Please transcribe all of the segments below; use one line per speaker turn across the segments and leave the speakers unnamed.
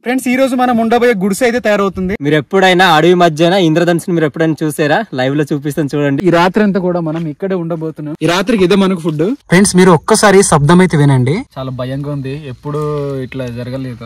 Friends ఈ రోజు మనం ఉండబోయే గుడిసె అయితే తయారవుతుంది
మీరు ఎప్పుడైనా అడవి మధ్యన ఇంద్రధనుసుని మీరు ఎప్పుడైనా చూసారా లైవ్ లో చూపిస్తాను చూడండి
ఈ రాత్రి అంతా కూడా మనం ఇక్కడే ఉండబోతున్నాం ఈ రాత్రికి ఇదే మనకు ఫుడ్ ఫ్రెండ్స్ మీరు ఒక్కసారి శబ్దం అయితే వినండి చాలా భయంగా ఉంది ఎప్పుడు ఇట్లా జరగలేదు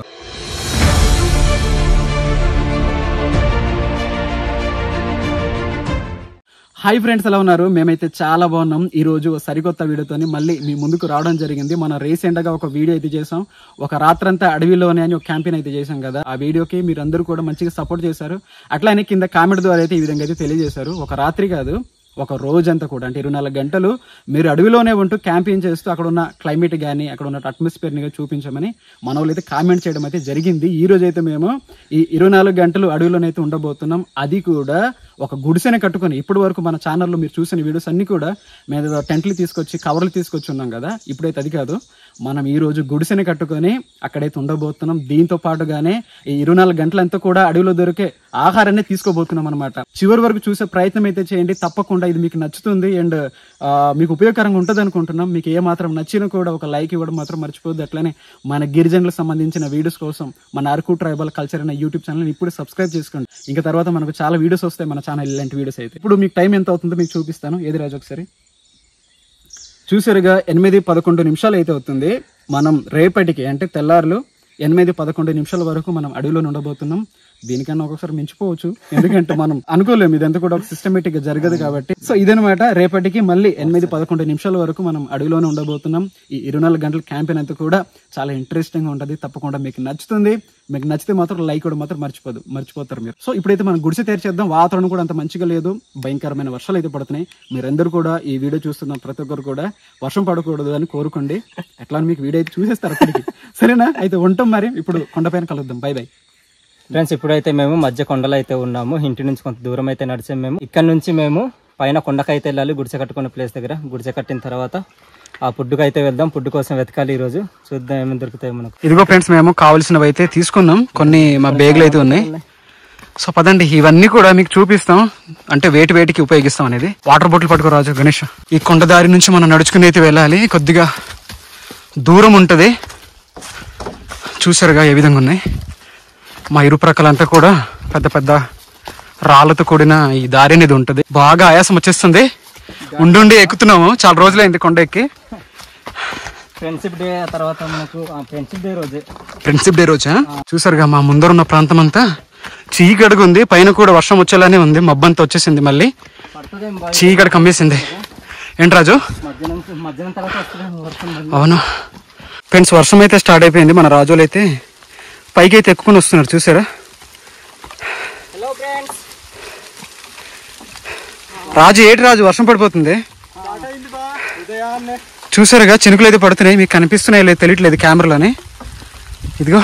హాయ్ ఫ్రెండ్స్ ఎలా ఉన్నారు మేమైతే చాలా బాగున్నాం ఈ రోజు ఓ సరికొత్త వీడియోతోని మళ్ళీ మీ ముందుకు రావడం జరిగింది మనం రీసెంట్ గా ఒక వీడియో అయితే చేసాం ఒక రాత్రంతా అడవిలోనే అని ఒక క్యాంపెయిన్ అయితే చేసాం కదా ఆ వీడియోకి మీరు అందరూ కూడా మంచిగా సపోర్ట్ చేశారు అట్లానే కింద కామెంట్ ద్వారా అయితే ఈ విధంగా అయితే తెలియజేశారు ఒక రాత్రి కాదు ఒక రోజంతా కూడా అంటే ఇరవై నాలుగు గంటలు మీరు అడవిలోనే ఉంటూ క్యాంపెయిన్ చేస్తూ అక్కడ ఉన్న క్లైమేట్ కానీ అక్కడ ఉన్న అట్మాస్ఫియర్ ని చూపించమని మన వాళ్ళు అయితే కామెంట్ చేయడం అయితే జరిగింది ఈ రోజు అయితే మేము ఈ ఇరవై నాలుగు గంటలు అడవిలోనైతే ఉండబోతున్నాం అది కూడా ఒక గుడిసెని కట్టుకొని ఇప్పటి వరకు మన ఛానల్లో మీరు చూసిన వీడియోస్ అన్ని కూడా మేము టెంట్లు తీసుకొచ్చి కవర్లు తీసుకొచ్చి ఉన్నాం కదా ఇప్పుడైతే అది కాదు మనం ఈ రోజు గుడిసెని కట్టుకొని అక్కడైతే ఉండబోతున్నాం దీంతో పాటుగానే ఈ ఇరవై నాలుగు గంటలంతా కూడా అడవిలో దొరికే ఆహారాన్ని తీసుకోబోతున్నాం అనమాట చివరి వరకు చూసే ప్రయత్నం అయితే చేయండి తప్పకుండా ఇది మీకు నచ్చుతుంది అండ్ మీకు ఉపయోగకరంగా ఉంటుంది అనుకుంటున్నాం మీకు ఏ మాత్రం నచ్చినా కూడా ఒక లైక్ ఇవ్వడం మాత్రం మర్చిపోద్దు అట్లనే మన గిరిజనులకు సంబంధించిన వీడియోస్ కోసం మన అరకు ట్రైబల్ కల్చర్ అనే యూట్యూబ్ ఛానల్ ఇప్పుడు సబ్స్క్రైబ్ చేసుకోండి ఇంకా తర్వాత మనకు చాలా వీడియోస్ వస్తాయి మన ఛానల్ ఇలాంటి వీడియోస్ అయితే ఇప్పుడు మీకు టైం ఎంత అవుతుందో మీకు చూపిస్తాను ఏది రాజు ఒకసారి చూసారుగా ఎనిమిది పదకొండు నిమిషాలు అయితే అవుతుంది మనం రేపటికి అంటే తెల్లారులు ఎనిమిది పదకొండు నిమిషాల వరకు మనం అడవిలో ఉండబోతున్నాం దీనికన్నా ఒక్కొక్కసారి మించిపోవచ్చు ఎందుకంటే మనం అనుకోలేము ఇదంతా కూడా ఒక సిస్టమేటిక్ గా జరగదు కాబట్టి సో ఇదనమాట రేపటికి మళ్ళీ ఎనిమిది పదకొండు నిమిషాల వరకు మనం అడవిలోనే ఉండబోతున్నాం ఈ ఇరవై నాలుగు గంటల క్యాంపెయిన్ అంతా కూడా చాలా ఇంట్రెస్టింగ్ గా ఉంటది తప్పకుండా మీకు నచ్చుతుంది మీకు నచ్చితే మాత్రం లైక్ కూడా మాత్రం మర్చిపోదు మర్చిపోతారు మీరు సో ఇప్పుడైతే మనం గుడిసె తెరిచేద్దాం వాతావరణం కూడా అంత మంచిగా లేదు భయంకరమైన వర్షాలు అయితే పడుతున్నాయి మీరందరూ కూడా ఈ వీడియో చూస్తున్న ప్రతి ఒక్కరు కూడా వర్షం పడకూడదు అని కోరుకోండి ఎట్లా అని మీకు వీడియో అయితే చూసేస్తారు అప్పటికి సరేనా అయితే ఉంటాం మరి ఇప్పుడు కొండపైన కలుద్దాం బై బై
ఫ్రెండ్స్ ఇప్పుడైతే మేము మధ్య కొండలో అయితే ఉన్నాము ఇంటి నుంచి కొంత దూరం అయితే నడిచాము మేము ఇక్కడ నుంచి మేము పైన కొండకైతే వెళ్ళాలి గుడిసె కట్టుకున్న ప్లేస్ దగ్గర గుడిసె కట్టిన తర్వాత ఆ ఫుడ్కి అయితే వెళ్దాం ఫుడ్ కోసం వెతకాలి ఈ రోజు చూద్దాం ఏమేమి దొరుకుతాయి మనకు
ఇదిగో ఫ్రెండ్స్ మేము కావాల్సినవి అయితే తీసుకున్నాం కొన్ని మా బేగులు అయితే ఉన్నాయి సో పదండి ఇవన్నీ కూడా మీకు చూపిస్తాం అంటే వేటి వేటికి ఉపయోగిస్తాం అనేది వాటర్ బాటిల్ పట్టుకో రాజు గణేష్ ఈ కొండ దారి నుంచి మనం నడుచుకుని అయితే వెళ్ళాలి కొద్దిగా దూరం ఉంటుంది చూసారుగా ఏ విధంగా ఉన్నాయి మా ఇరు ప్రక్కలంతా కూడా పెద్ద పెద్ద రాళ్ళతో కూడిన ఈ దారి అనేది ఉంటుంది బాగా ఆయాసం వచ్చేస్తుంది ఉండుండి ఎక్కుతున్నాము చాలా రోజులైంది కొండ ఎక్కి
ఫ్రెండ్షిప్ డే తర్వాత మనకు ఫ్రెండ్షిప్ డే రోజే
ఫ్రెండ్షిప్ డే రోజా చూసారుగా మా ముందరున్న ప్రాంతం అంతా చీకటిగా ఉంది పైన కూడా వర్షం వచ్చేలానే ఉంది మబ్బంతా వచ్చేసింది మళ్ళీ
పడుతుంది
చీకటి కమ్మేసింది ఏంటి రాజు
మధ్యాహ్నం మధ్యాహ్నం తర్వాత వస్తుంది వర్షం మళ్ళీ.
అవును ఫ్రెండ్స్ వర్షం అయితే స్టార్ట్ అయిపోయింది మన రాజులు అయితే పైకి అయితే ఎక్కుకొని వస్తున్నారు చూసారా
హలో ఫ్రెండ్స్
రాజు ఏటి రాజు వర్షం పడిపోతుంది చూసారుగా చినుకులు అయితే పడుతున్నాయి మీకు కనిపిస్తున్నాయి లేదు తెలియట్లేదు కెమెరాలోని ఇదిగో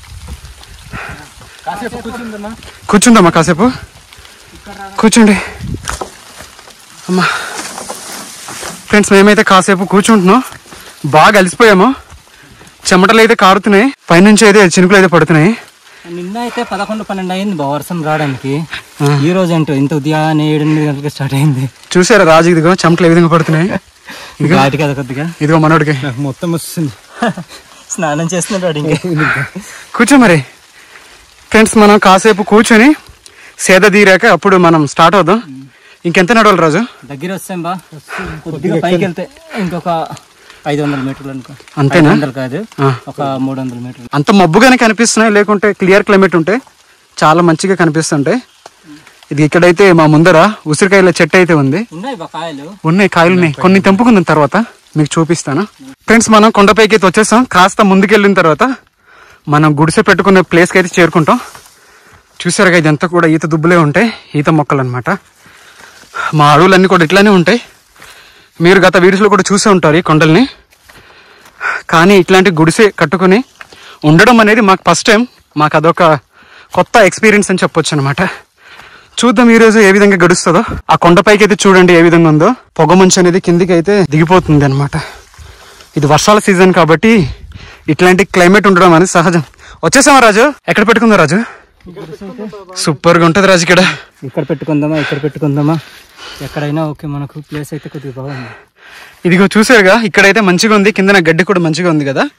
కూర్చుందమ్మా కాసేపు కూర్చోండి అమ్మా ఫ్రెండ్స్ మేమైతే కాసేపు కూర్చుంటున్నాం బాగా అలసిపోయాము చెమటలు అయితే కారుతున్నాయి పైనుంచి అయితే చినుకులు అయితే పడుతున్నాయి
నిన్న అయితే పదకొండు పన్నెండు అయింది బా వర్షం రావడానికి ఈ రోజు ఏంటో ఇంత ఉదయాన్నే ఏడెనిమిది గంటలకు స్టార్ట్ అయింది
చూసారా రాజు ఇదిగో చెమటలు ఏ విధంగా పడుతున్నాయి
ఘాటి కదా కొద్దిగా
ఇదిగో మనోడికి
నాకు మొత్తం వస్తుంది స్నానం చేస్తున్నాడు ఇంకా
కూర్చో మరి ఫ్రెండ్స్ మనం కాసేపు కూర్చొని సేద తీరాక అప్పుడు మనం స్టార్ట్ అవుదాం ఇంకెంత నడవాలి రాజు
దగ్గర వస్తాం బా కొద్దిగా పైకి వెళ్తే ఇంకొక ఐదు వందల మీటర్లు అనుకో
అంతేనా?
ఐదు వందలు కాదు
ఆ.
ఒక మూడు వందల మీటర్లు
అంత మబ్బుగానే కనిపిస్తున్నాయి లేకుంటే క్లియర్ క్లైమేట్ ఉంటే చాలా మంచిగా కనిపిస్తుంటాయి ఇది ఇక్కడైతే మా ముందర ఉసిరికాయల చెట్టు అయితే ఉంది
ఉన్నాయి బా కాయలు
ఉన్నాయి కాయలు ఉన్నాయి కొన్ని తెంపుకుందాం తర్వాత మీకు చూపిస్తాను ఫ్రెండ్స్ మనం కొండపైకి అయితే వచ్చేసాం కాస్త ముందుకెళ్ళిన తర్వాత మనం గుడిసె పెట్టుకునే ప్లేస్కి అయితే చేరుకుంటాం చూసారుగా ఇదంతా కూడా ఈత దుబ్బులే ఉంటాయి ఈత మొక్కలు అనమాట మా అడవులన్నీ కూడా ఇట్లానే ఉంటాయి మీరు గత వీడియోస్లో కూడా చూసే ఉంటారు ఈ కొండల్ని కానీ ఇట్లాంటి గుడిసె కట్టుకుని ఉండడం అనేది మాకు ఫస్ట్ టైం మాకు అదొక కొత్త ఎక్స్పీరియన్స్ అని చెప్పొచ్చు అనమాట చూద్దాం ఈ రోజు ఏ విధంగా గడుస్తుందో ఆ కొండపైకి అయితే చూడండి ఏ విధంగా ఉందో పొగ మంచు అనేది కిందికి అయితే దిగిపోతుంది అనమాట ఇది వర్షాల సీజన్ కాబట్టి ఇట్లాంటి క్లైమేట్ ఉండడం అనేది సహజం వచ్చేసామా రాజు ఎక్కడ పెట్టుకుందా రాజు సూపర్ గా ఉంటది రాజు ఇక్కడ
ఇక్కడ పెట్టుకుందామా ఇక్కడ పెట్టుకుందామా ఎక్కడైనా ఓకే మనకు ప్లేస్ అయితే కొద్దిగా బాగుంది
ఇదిగో చూసారుగా ఇక్కడైతే మంచిగా ఉంది కింద గడ్డి కూడా మంచిగా ఉంది కదా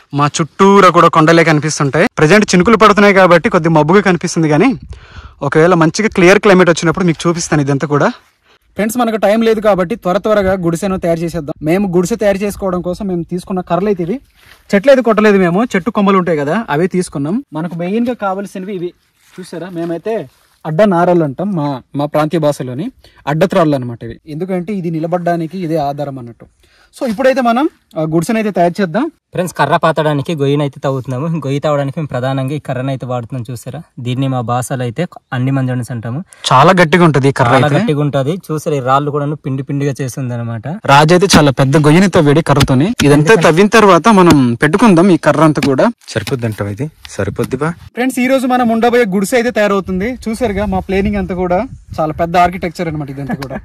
మా చుట్టూరా కూడా కొండలే కనిపిస్తుంటాయి ప్రజెంట్ చినుకులు పడుతున్నాయి కాబట్టి కొద్ది మబ్బుగా కనిపిస్తుంది కానీ ఒకవేళ మంచిగా క్లియర్ క్లైమేట్ వచ్చినప్పుడు మీకు చూపిస్తాను ఇదంతా కూడా ఫ్రెండ్స్ మనకు టైం లేదు కాబట్టి త్వర త్వరగా గుడిసెను తయారు చేసేద్దాం మేము గుడిసె తయారు చేసుకోవడం కోసం మేము తీసుకున్న కర్రలు అయితే ఇవి చెట్లు అయితే కొట్టలేదు మేము చెట్టు కొమ్మలు ఉంటాయి కదా అవే తీసుకున్నాం మనకు మెయిన్ గా కావాల్సినవి ఇవి చూసారా మేమైతే అడ్డ నారలు అంటాం మా మా ప్రాంతీయ భాషలోని అడ్డత్రాళ్ళు అనమాట ఇవి ఎందుకంటే ఇది నిలబడడానికి ఇదే ఆధారం అన్నట్టు సో ఇప్పుడైతే మనం ఆ గుడిసెను అయితే తయారు చేద్దాం
ఫ్రెండ్స్ కర్ర పాతడానికి గొయ్యినైతే తవ్వుతున్నాము గొయ్యి తవ్వడానికి మేము ప్రధానంగా ఈ కర్రను అయితే వాడుతున్నాం చూసారా దీన్ని మా భాషలో అయితే అన్ని మంది అంటాము
చాలా గట్టిగా ఉంటది ఈ కర్ర
చాలా
అయితే
గట్టిగా ఉంటది చూసారు ఈ రాళ్ళు కూడా పిండి పిండిగా చేస్తుంది అనమాట
రాజు అయితే చాలా పెద్ద గొయ్యని తవ్వేడి కర్రతోని ఇదంతా తవ్విన తర్వాత మనం పెట్టుకుందాం ఈ కర్ర అంతా కూడా
సరిపోద్దంటావు ఇది సరిపోద్దిబా
ఫ్రెండ్స్ ఈ రోజు మనం ఉండబోయే గుడిసె అయితే తయారవుతుంది చూసారుగా మా ప్లేనింగ్ అంతా కూడా చాలా పెద్ద ఆర్కిటెక్చర్ అనమాట ఇదంతా కూడా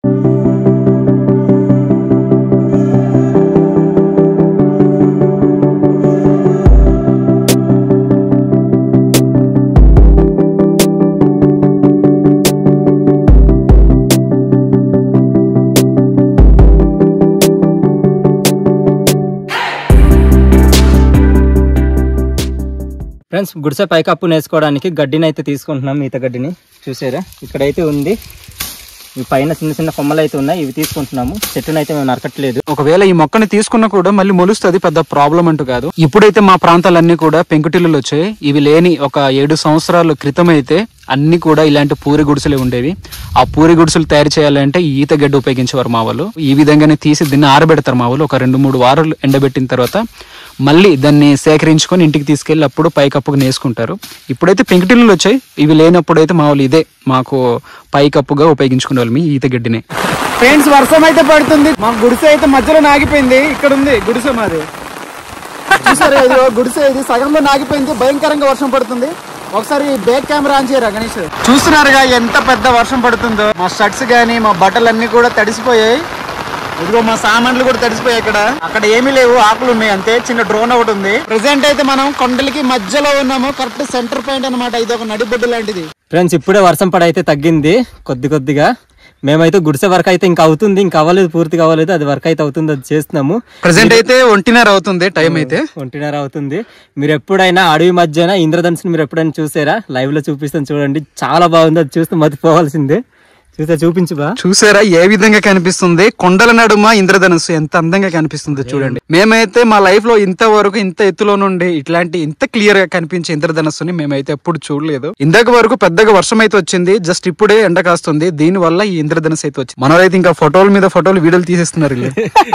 ఫ్రెండ్స్ గుడిసె పైకప్పు నేసుకోవడానికి గడ్డిని అయితే తీసుకుంటున్నాం ఈత గడ్డిని చూసారా ఇక్కడైతే ఉంది ఈ పైన చిన్న చిన్న కొమ్మలు అయితే ఉన్నాయి ఇవి తీసుకుంటున్నాము చెట్టును అయితే మేము నరకట్లేదు
ఒకవేళ ఈ మొక్కని తీసుకున్నా కూడా మళ్ళీ మొలుస్తుంది పెద్ద ప్రాబ్లం అంటూ కాదు ఇప్పుడైతే మా ప్రాంతాలన్నీ కూడా పెంకుటిల్లులు వచ్చాయి ఇవి లేని ఒక ఏడు సంవత్సరాల క్రితం అయితే అన్ని కూడా ఇలాంటి పూరి గుడిసెలే ఉండేవి ఆ పూరి గుడిసెలు తయారు చేయాలంటే ఈ ఈత గడ్డి ఉపయోగించేవారు మా వాళ్ళు ఈ విధంగానే తీసి దీన్ని ఆరబెడతారు మా వాళ్ళు ఒక రెండు మూడు వారాలు ఎండబెట్టిన తర్వాత మళ్ళీ దాన్ని సేకరించుకొని ఇంటికి తీసుకెళ్లి అప్పుడు పైకప్పుకు నేసుకుంటారు ఇప్పుడైతే పెంకుటిల్లులు వచ్చాయి ఇవి లేనప్పుడు అయితే మా వాళ్ళు ఇదే మాకు పైకప్పుగా ఉపయోగించుకునే వాళ్ళు మీ ఈత గడ్డిని ఫ్రెండ్స్ వర్షం అయితే పడుతుంది మా గుడిసె అయితే మధ్యలో నాగిపోయింది ఇక్కడ ఉంది గుడిసె మాది చూసారు ఇది గుడిసె ఇది సగంలో నాగిపోయింది భయంకరంగా వర్షం పడుతుంది ఒకసారి బ్యాక్ కెమెరా ఆన్ చేయరా గణేష్ చూస్తున్నారుగా ఎంత పెద్ద వర్షం పడుతుందో మా షర్ట్స్ గానీ మా బట్టలన్నీ కూడా తడిసిపోయాయి ఇదిగో మా సామాన్లు కూడా తడిసిపోయాయి ఇక్కడ అక్కడ ఏమీ లేవు ఆకులు ఉన్నాయి అంతే చిన్న డ్రోన్ ఒకటి ఉంది ప్రెసెంట్ అయితే మనం కొండలకి మధ్యలో ఉన్నాము కరెక్ట్ సెంటర్ పాయింట్ అనమాట ఇది ఒక నడిబొడ్డు లాంటిది
ఫ్రెండ్స్ ఇప్పుడే వర్షం పడి అయితే తగ్గింది కొద్ది కొద్దిగా మేమైతే గుడిసె వర్క్ అయితే ఇంకా అవుతుంది ఇంకా అవ్వలేదు పూర్తి కావలేదు అది వర్క్ అయితే అవుతుంది అది చేస్తున్నాము
ప్రెసెంట్ అయితే ఒంటిన్నర అవుతుంది టైం అయితే
ఒంటిన్నర అవుతుంది మీరు ఎప్పుడైనా అడవి మధ్యన ఇంద్రధనుసుని మీరు ఎప్పుడైనా చూసారా లైవ్ లో చూపిస్తాను చూడండి చాలా బాగుంది అది చూస్తే మతిపోవాల్సిందే చూస్తే చూపించు బా
చూసారా ఏ విధంగా కనిపిస్తుంది కొండల నడుమ ఇంద్రధనుస్సు ఎంత అందంగా కనిపిస్తుందో చూడండి మేమైతే మా లైఫ్ లో ఇంతవరకు ఇంత ఎత్తులో నుండి ఇట్లాంటి ఇంత క్లియర్ గా కనిపించే ఇంద్రధనుస్సుని మేమైతే ఎప్పుడు చూడలేదు ఇందాక వరకు పెద్దగా వర్షం అయితే వచ్చింది జస్ట్ ఇప్పుడే ఎండ కాస్తుంది దీని వల్ల ఈ ఇంద్రధనుస్సు అయితే వచ్చింది మనోరైతే ఇంకా ఫోటోల మీద ఫోటోలు వీడియోలు తీసేస్తున్నారు వీళ్ళు.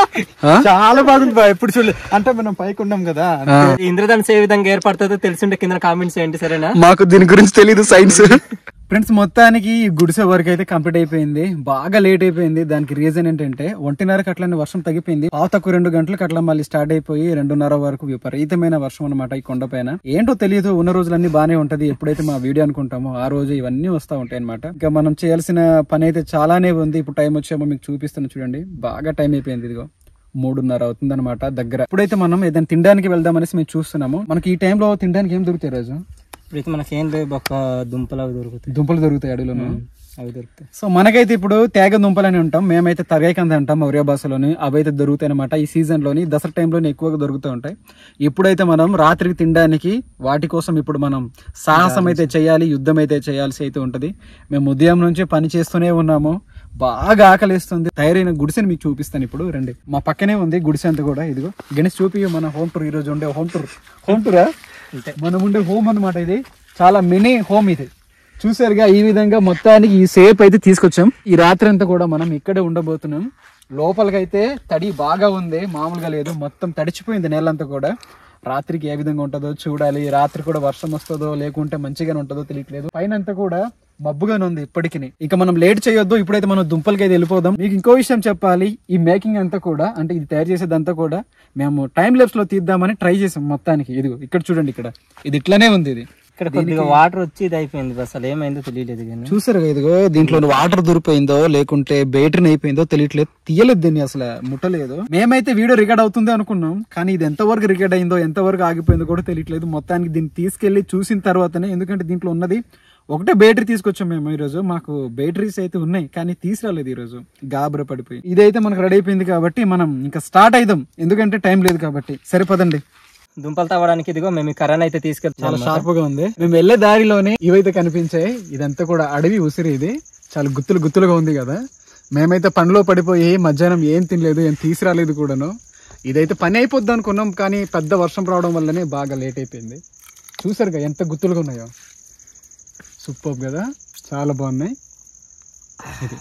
ఆ?
చాలా బాగుంది బా ఎప్పుడు చూడలేదు అంటే మనం పైకి ఉన్నాం కదా
ఈ ఇంద్రధనుసు ఏ విధంగా ఏర్పడుతుందో తెలిసింటే కింద కామెంట్స్ చేయండి సరేనా
మాకు దీని గురించి తెలియదు సైన్స్ ఫ్రెండ్స్ మొత్తానికి ఈ గుడిసె వర్క్ అయితే కంప్లీట్ అయిపోయింది బాగా లేట్ అయిపోయింది దానికి రీజన్ ఏంటంటే ఒంటిన్నరకు అట్లనే వర్షం తగ్గిపోయింది పావు తక్కువ రెండు గంటలకు అట్లా మళ్ళీ స్టార్ట్ అయిపోయి రెండున్నర వరకు విపరీతమైన వర్షం అనమాట ఈ కొండపైన ఏంటో తెలియదు ఉన్న రోజులన్నీ బానే ఉంటది ఎప్పుడైతే మా వీడియో అనుకుంటామో ఆ రోజు ఇవన్నీ వస్తా ఉంటాయి అనమాట ఇంకా మనం చేయాల్సిన పని అయితే చాలానే ఉంది ఇప్పుడు టైం వచ్చేమో మీకు చూపిస్తాను చూడండి బాగా టైం అయిపోయింది ఇదిగో మూడున్నర అవుతుంది అనమాట దగ్గర ఇప్పుడైతే మనం ఏదైనా తినడానికి వెళ్దాం అనేసి మేము చూస్తున్నాము మనకి ఈ టైంలో తినడానికి ఏం దొరుకుతాయి రోజు
ఇప్పుడైతే మనకేం లేవు ఒక దుంపలు అవి దొరుకుతాయి
దుంపలు దొరుకుతాయి అడవిలోను
అవి దొరుకుతాయి
సో మనకైతే ఇప్పుడు తేగ దుంపలని ఉంటాం మేమైతే తరగాకంద అంటాం ఒరియా భాషలోని అవి అయితే దొరుకుతాయి అనమాట ఈ సీజన్ లోని దసరా టైంలోని ఎక్కువగా దొరుకుతూ ఉంటాయి ఇప్పుడైతే మనం రాత్రికి తినడానికి వాటి కోసం ఇప్పుడు మనం సాహసం అయితే చేయాలి యుద్ధం అయితే చేయాల్సి అయితే ఉంటది మేము ఉదయం నుంచి పని చేస్తూనే ఉన్నాము బాగా ఆకలిస్తుంది తయారైన గుడిసెని మీకు చూపిస్తాను ఇప్పుడు రండి మా పక్కనే ఉంది గుడిసె అంతా కూడా ఇదిగో గణేష్ చూపి మన హోమ్ టూర్ ఈ రోజు ఉండే హోమ్ టూర్ హోమ్ టూరా మనం ఉండే హోమ్ అన్నమాట ఇది చాలా మినీ హోమ్ ఇది చూసారుగా ఈ విధంగా మొత్తానికి ఈ సేప్ అయితే తీసుకొచ్చాం ఈ రాత్రి అంతా కూడా మనం ఇక్కడే ఉండబోతున్నాం లోపలికైతే తడి బాగా ఉంది మామూలుగా లేదు మొత్తం తడిచిపోయింది నేలంతా కూడా రాత్రికి ఏ విధంగా ఉంటుందో చూడాలి రాత్రి కూడా వర్షం వస్తుందో లేకుంటే మంచిగానే ఉంటుందో తెలియట్లేదు పైన అంతా కూడా మబ్బుగానే ఉంది ఇప్పటికి ఇక మనం లేట్ చేయొద్దు ఇప్పుడైతే మనం దుంపలకి అయితే వెళ్ళిపోదాం మీకు ఇంకో విషయం చెప్పాలి ఈ మేకింగ్ అంతా కూడా అంటే ఇది తయారు చేసేదంతా కూడా మేము టైం లెప్స్ లో తీద్దామని ట్రై చేసాం మొత్తానికి ఇదిగో ఇక్కడ చూడండి ఇక్కడ ఇది ఇట్లనే ఉంది ఇది
ఇక్కడ కొద్దిగా వాటర్ వచ్చి ఇది అయిపోయింది బస్ అసలు ఏమైందో తెలియలేదు కానీ
చూసారు కదా ఇదిగో దీంట్లో వాటర్ దొరికిపోయిందో లేకుంటే బ్యాటరీ అయిపోయిందో తెలియట్లేదు తీయలేదు దీన్ని అసలు ముట్టలేదు మేమైతే వీడియో రికార్డ్ అవుతుంది అనుకున్నాం కానీ ఇది ఎంతవరకు రికార్డ్ అయిందో ఎంతవరకు ఆగిపోయిందో కూడా తెలియట్లేదు మొత్తానికి దీన్ని తీసుకెళ్లి చూసిన తర్వాతనే ఎందుకంటే దీంట్లో ఉన్నది ఒకటే బ్యాటరీ తీసుకొచ్చాం మేము ఈ రోజు మాకు బ్యాటరీస్ అయితే ఉన్నాయి కానీ తీసుకురాలేదు ఈ రోజు గాబర పడిపోయి ఇదైతే మనకు రెడీ అయిపోయింది కాబట్టి మనం ఇంకా స్టార్ట్ అయిదాం ఎందుకంటే టైం లేదు కాబట్టి సరిపోదండి
దుంపలు తవ్వడానికి ఇదిగో మేము ఈ కర్రను అయితే
చాలా
తీసుకెళ్తాం
షార్ప్ గా ఉంది మేము వెళ్ళే దారిలోనే ఇవైతే కనిపించాయి ఇదంతా కూడా అడవి ఉసిరి ఇది చాలా గుత్తులు గుత్తులుగా ఉంది కదా మేమైతే పనిలో పడిపోయి మధ్యాహ్నం ఏం తినలేదు ఏం తీసుకురాలేదు కూడాను ఇదైతే పని అయిపోద్ది అనుకున్నాం కానీ పెద్ద వర్షం రావడం వల్లనే బాగా లేట్ అయిపోయింది చూసారుగా ఎంత గుత్తులుగా ఉన్నాయో సూపర్ కదా చాలా బాగున్నాయి ఇది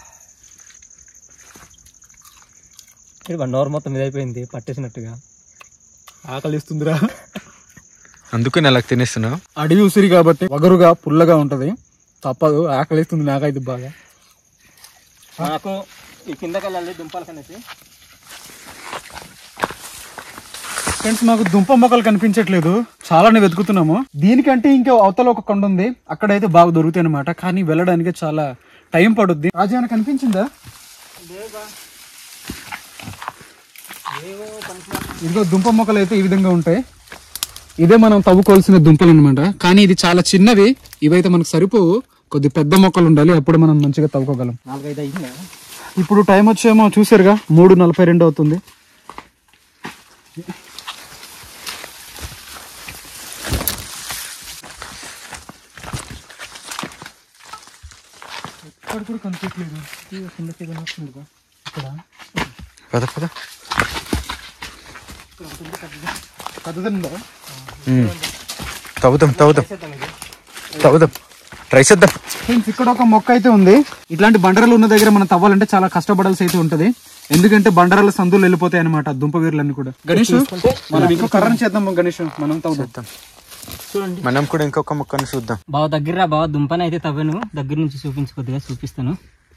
ఇది నోరు మొత్తం ఇదైపోయింది పట్టేసినట్టుగా
ఆకలిస్తుందిరా
అందుకు నేను అలా తినేస్తున్నావు
అడవి ఉసిరి కాబట్టి వగరుగా పుల్లగా ఉంటది తప్పదు ఆకలిస్తుంది నాకైతే బాగా
నాకు ఈ కిందకి వెళ్ళాలి దుంపలు కనేసి
ఫ్రెండ్స్ మాకు దుంప మొక్కలు కనిపించట్లేదు చాలానే వెతుకుతున్నాము దీనికంటే ఇంకా అవతల ఒక కొండ ఉంది అక్కడైతే బాగా దొరుకుతాయి అనమాట కానీ వెళ్ళడానికి చాలా టైం పడుద్ది రాజు ఏమైనా కనిపించిందా ఇదిగో దుంప మొక్కలు అయితే ఈ విధంగా ఉంటాయి ఇదే మనం తవ్వుకోవాల్సిన దుంపలు అనమాట కానీ ఇది చాలా చిన్నవి ఇవైతే మనకు సరిపోవు కొద్ది పెద్ద మొక్కలు ఉండాలి అప్పుడు మనం మంచిగా తవ్వుకోగలం
నాలుగైదు అయిందా
ఇప్పుడు టైం వచ్చేమో చూసారుగా మూడు నలభై రెండు అవుతుంది ఎక్కడ కూడా కనిపించలేదు ఇది కిందకి ఏదైనా వస్తుందిగా ఇక్కడ
పద పద
పెద్దదిందా
ఉమ్. తవ్వుదాం తవ్వుదాం తవ్వుదాం ట్రై చేద్దాం
ఫ్రెండ్స్ ఇక్కడ ఒక మొక్క అయితే ఉంది ఇట్లాంటి బండరాలు ఉన్న దగ్గర మనం తవ్వాలంటే చాలా కష్టపడాల్సి అయితే ఉంటది ఎందుకంటే బండరాల సందులు వెళ్ళిపోతాయి అనమాట దుంప వీర్లన్నీ కూడా గణేష్ మనం ఇంకో కర్రను చేద్దాం గణేష్ మనం తవ్వుదాం
చూడండి
మనం కూడా ఇంకొక మొక్కను చూద్దాం
బావ దగ్గర రా బావ దుంపని అయితే తవ్వను దగ్గర నుంచి చూపించు కొద్దిగా చూపిస్తాను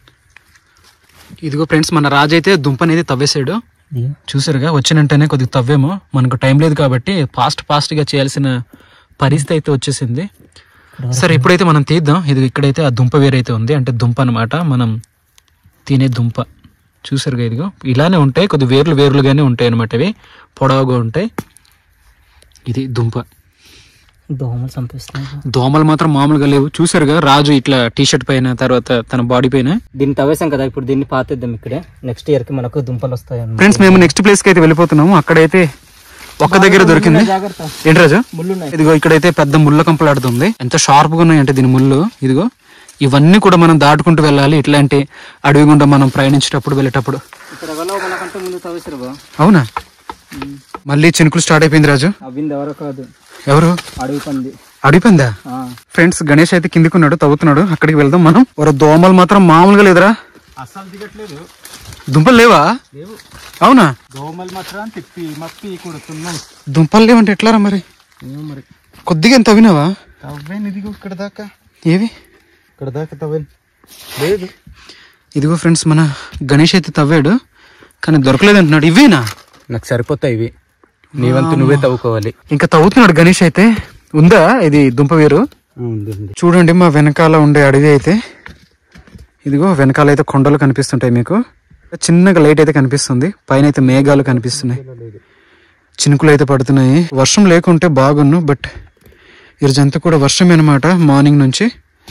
ఇదిగో ఫ్రెండ్స్ మన రాజు అయితే దుంపనేది తవ్వేశాడు చూసారుగా వచ్చినంటేనే కొద్దిగా తవ్వేమో మనకు టైం లేదు కాబట్టి ఫాస్ట్ ఫాస్ట్ గా చేయాల్సిన పరిస్థితి అయితే వచ్చేసింది సరే ఇప్పుడైతే మనం తీద్దాం ఇది ఇక్కడైతే ఆ దుంప వేరైతే ఉంది అంటే దుంప అన్నమాట మనం తినే దుంప చూసారుగా ఇదిగో ఇలానే ఉంటాయి కొద్ది వేర్లు వేర్లుగానే ఉంటాయి అనమాట ఇవి పొడవుగా ఉంటాయి ఇది దుంప
దోమలు చంపేస్తున్నాయి
దోమలు మాత్రం మామూలుగా లేవు చూసారుగా రాజు ఇట్లా టీ షర్ట్ పైన తర్వాత తన బాడీ పైన
దీన్ని తవ్వేసాం కదా ఇప్పుడు దీన్ని పాతేద్దాం ఇక్కడే నెక్స్ట్ ఇయర్ కి మనకు దుంపలు వస్తాయి అన్నమాట
ఫ్రెండ్స్ మేము నెక్స్ట్ ప్లేస్ కి అయితే వెళ్ళిపోతున్నాము అక్కడైతే ఒక్క దగ్గర దొరికింది
జాగ్రత్త
ఏంటి రాజు
ముళ్ళున్నాయి
ఇదిగో ఇక్కడైతే పెద్ద ముళ్ళ కంపలాడుతుంది ఎంత షార్ప్ గా ఉన్నాయంటే దీని ముళ్ళు ఇదిగో ఇవన్నీ కూడా మనం దాటుకుంటూ వెళ్ళాలి ఇట్లాంటి అడవి గుండా మనం ప్రయాణించేటప్పుడు వెళ్ళేటప్పుడు
ఇక్కడ ఎవరో మనకంటే ముందు తవ్వేసారు బా
అవునా మళ్ళీ చినుకులు స్టార్ట్ అయిపోయింది రాజు
అవ్వింది ఎవరో కాదు
ఎవరు
అడవి పంది
అడిపోయిందా
ఆ,
ఫ్రెండ్స్ గణేష్ అయితే కిందికున్నాడు తవ్వుతున్నాడు అక్కడికి వెళ్దాం మనం ఒక దోమలు మాత్రం మామూలుగా లేదురా
అస్సలు దిగట్లేదు
దుంపలు లేవా
లేవు
అవునా
దోమలు మాత్రం తిప్పి మప్పి కొడుతున్నాయి
దుంపలు లేవంటే ఎట్లారా మరి
ఏమో మరి
కొద్దిగా ఎంత తవ్వినావా
తవ్వేను ఇదిగో ఇక్కడ దాకా
ఏవి
ఇక్కడ దాకా తవ్వేను లేదు
ఇదిగో ఫ్రెండ్స్ మన గణేష్ అయితే తవ్వాడు కానీ దొరకలేదు అంటున్నాడు ఇవేనా
నాకు సరిపోతాయి ఇవి నీ వంతు నువ్వే తవ్వుకోవాలి
ఇంకా తవ్వుతున్నాడు గణేష్ అయితే ఉందా ఇది దుంప వేరు
ఉంది ఉంది
చూడండి మా వెనకాల ఉండే అడవి అయితే ఇదిగో వెనకాల అయితే కొండలు కనిపిస్తుంటాయి మీకు చిన్నగా లైట్ అయితే కనిపిస్తుంది పైన అయితే మేఘాలు కనిపిస్తున్నాయి చినుకులు అయితే పడుతున్నాయి వర్షం లేకుంటే బాగున్ను బట్ ఈరోజంతా కూడా వర్షమే అనమాట మార్నింగ్ నుంచి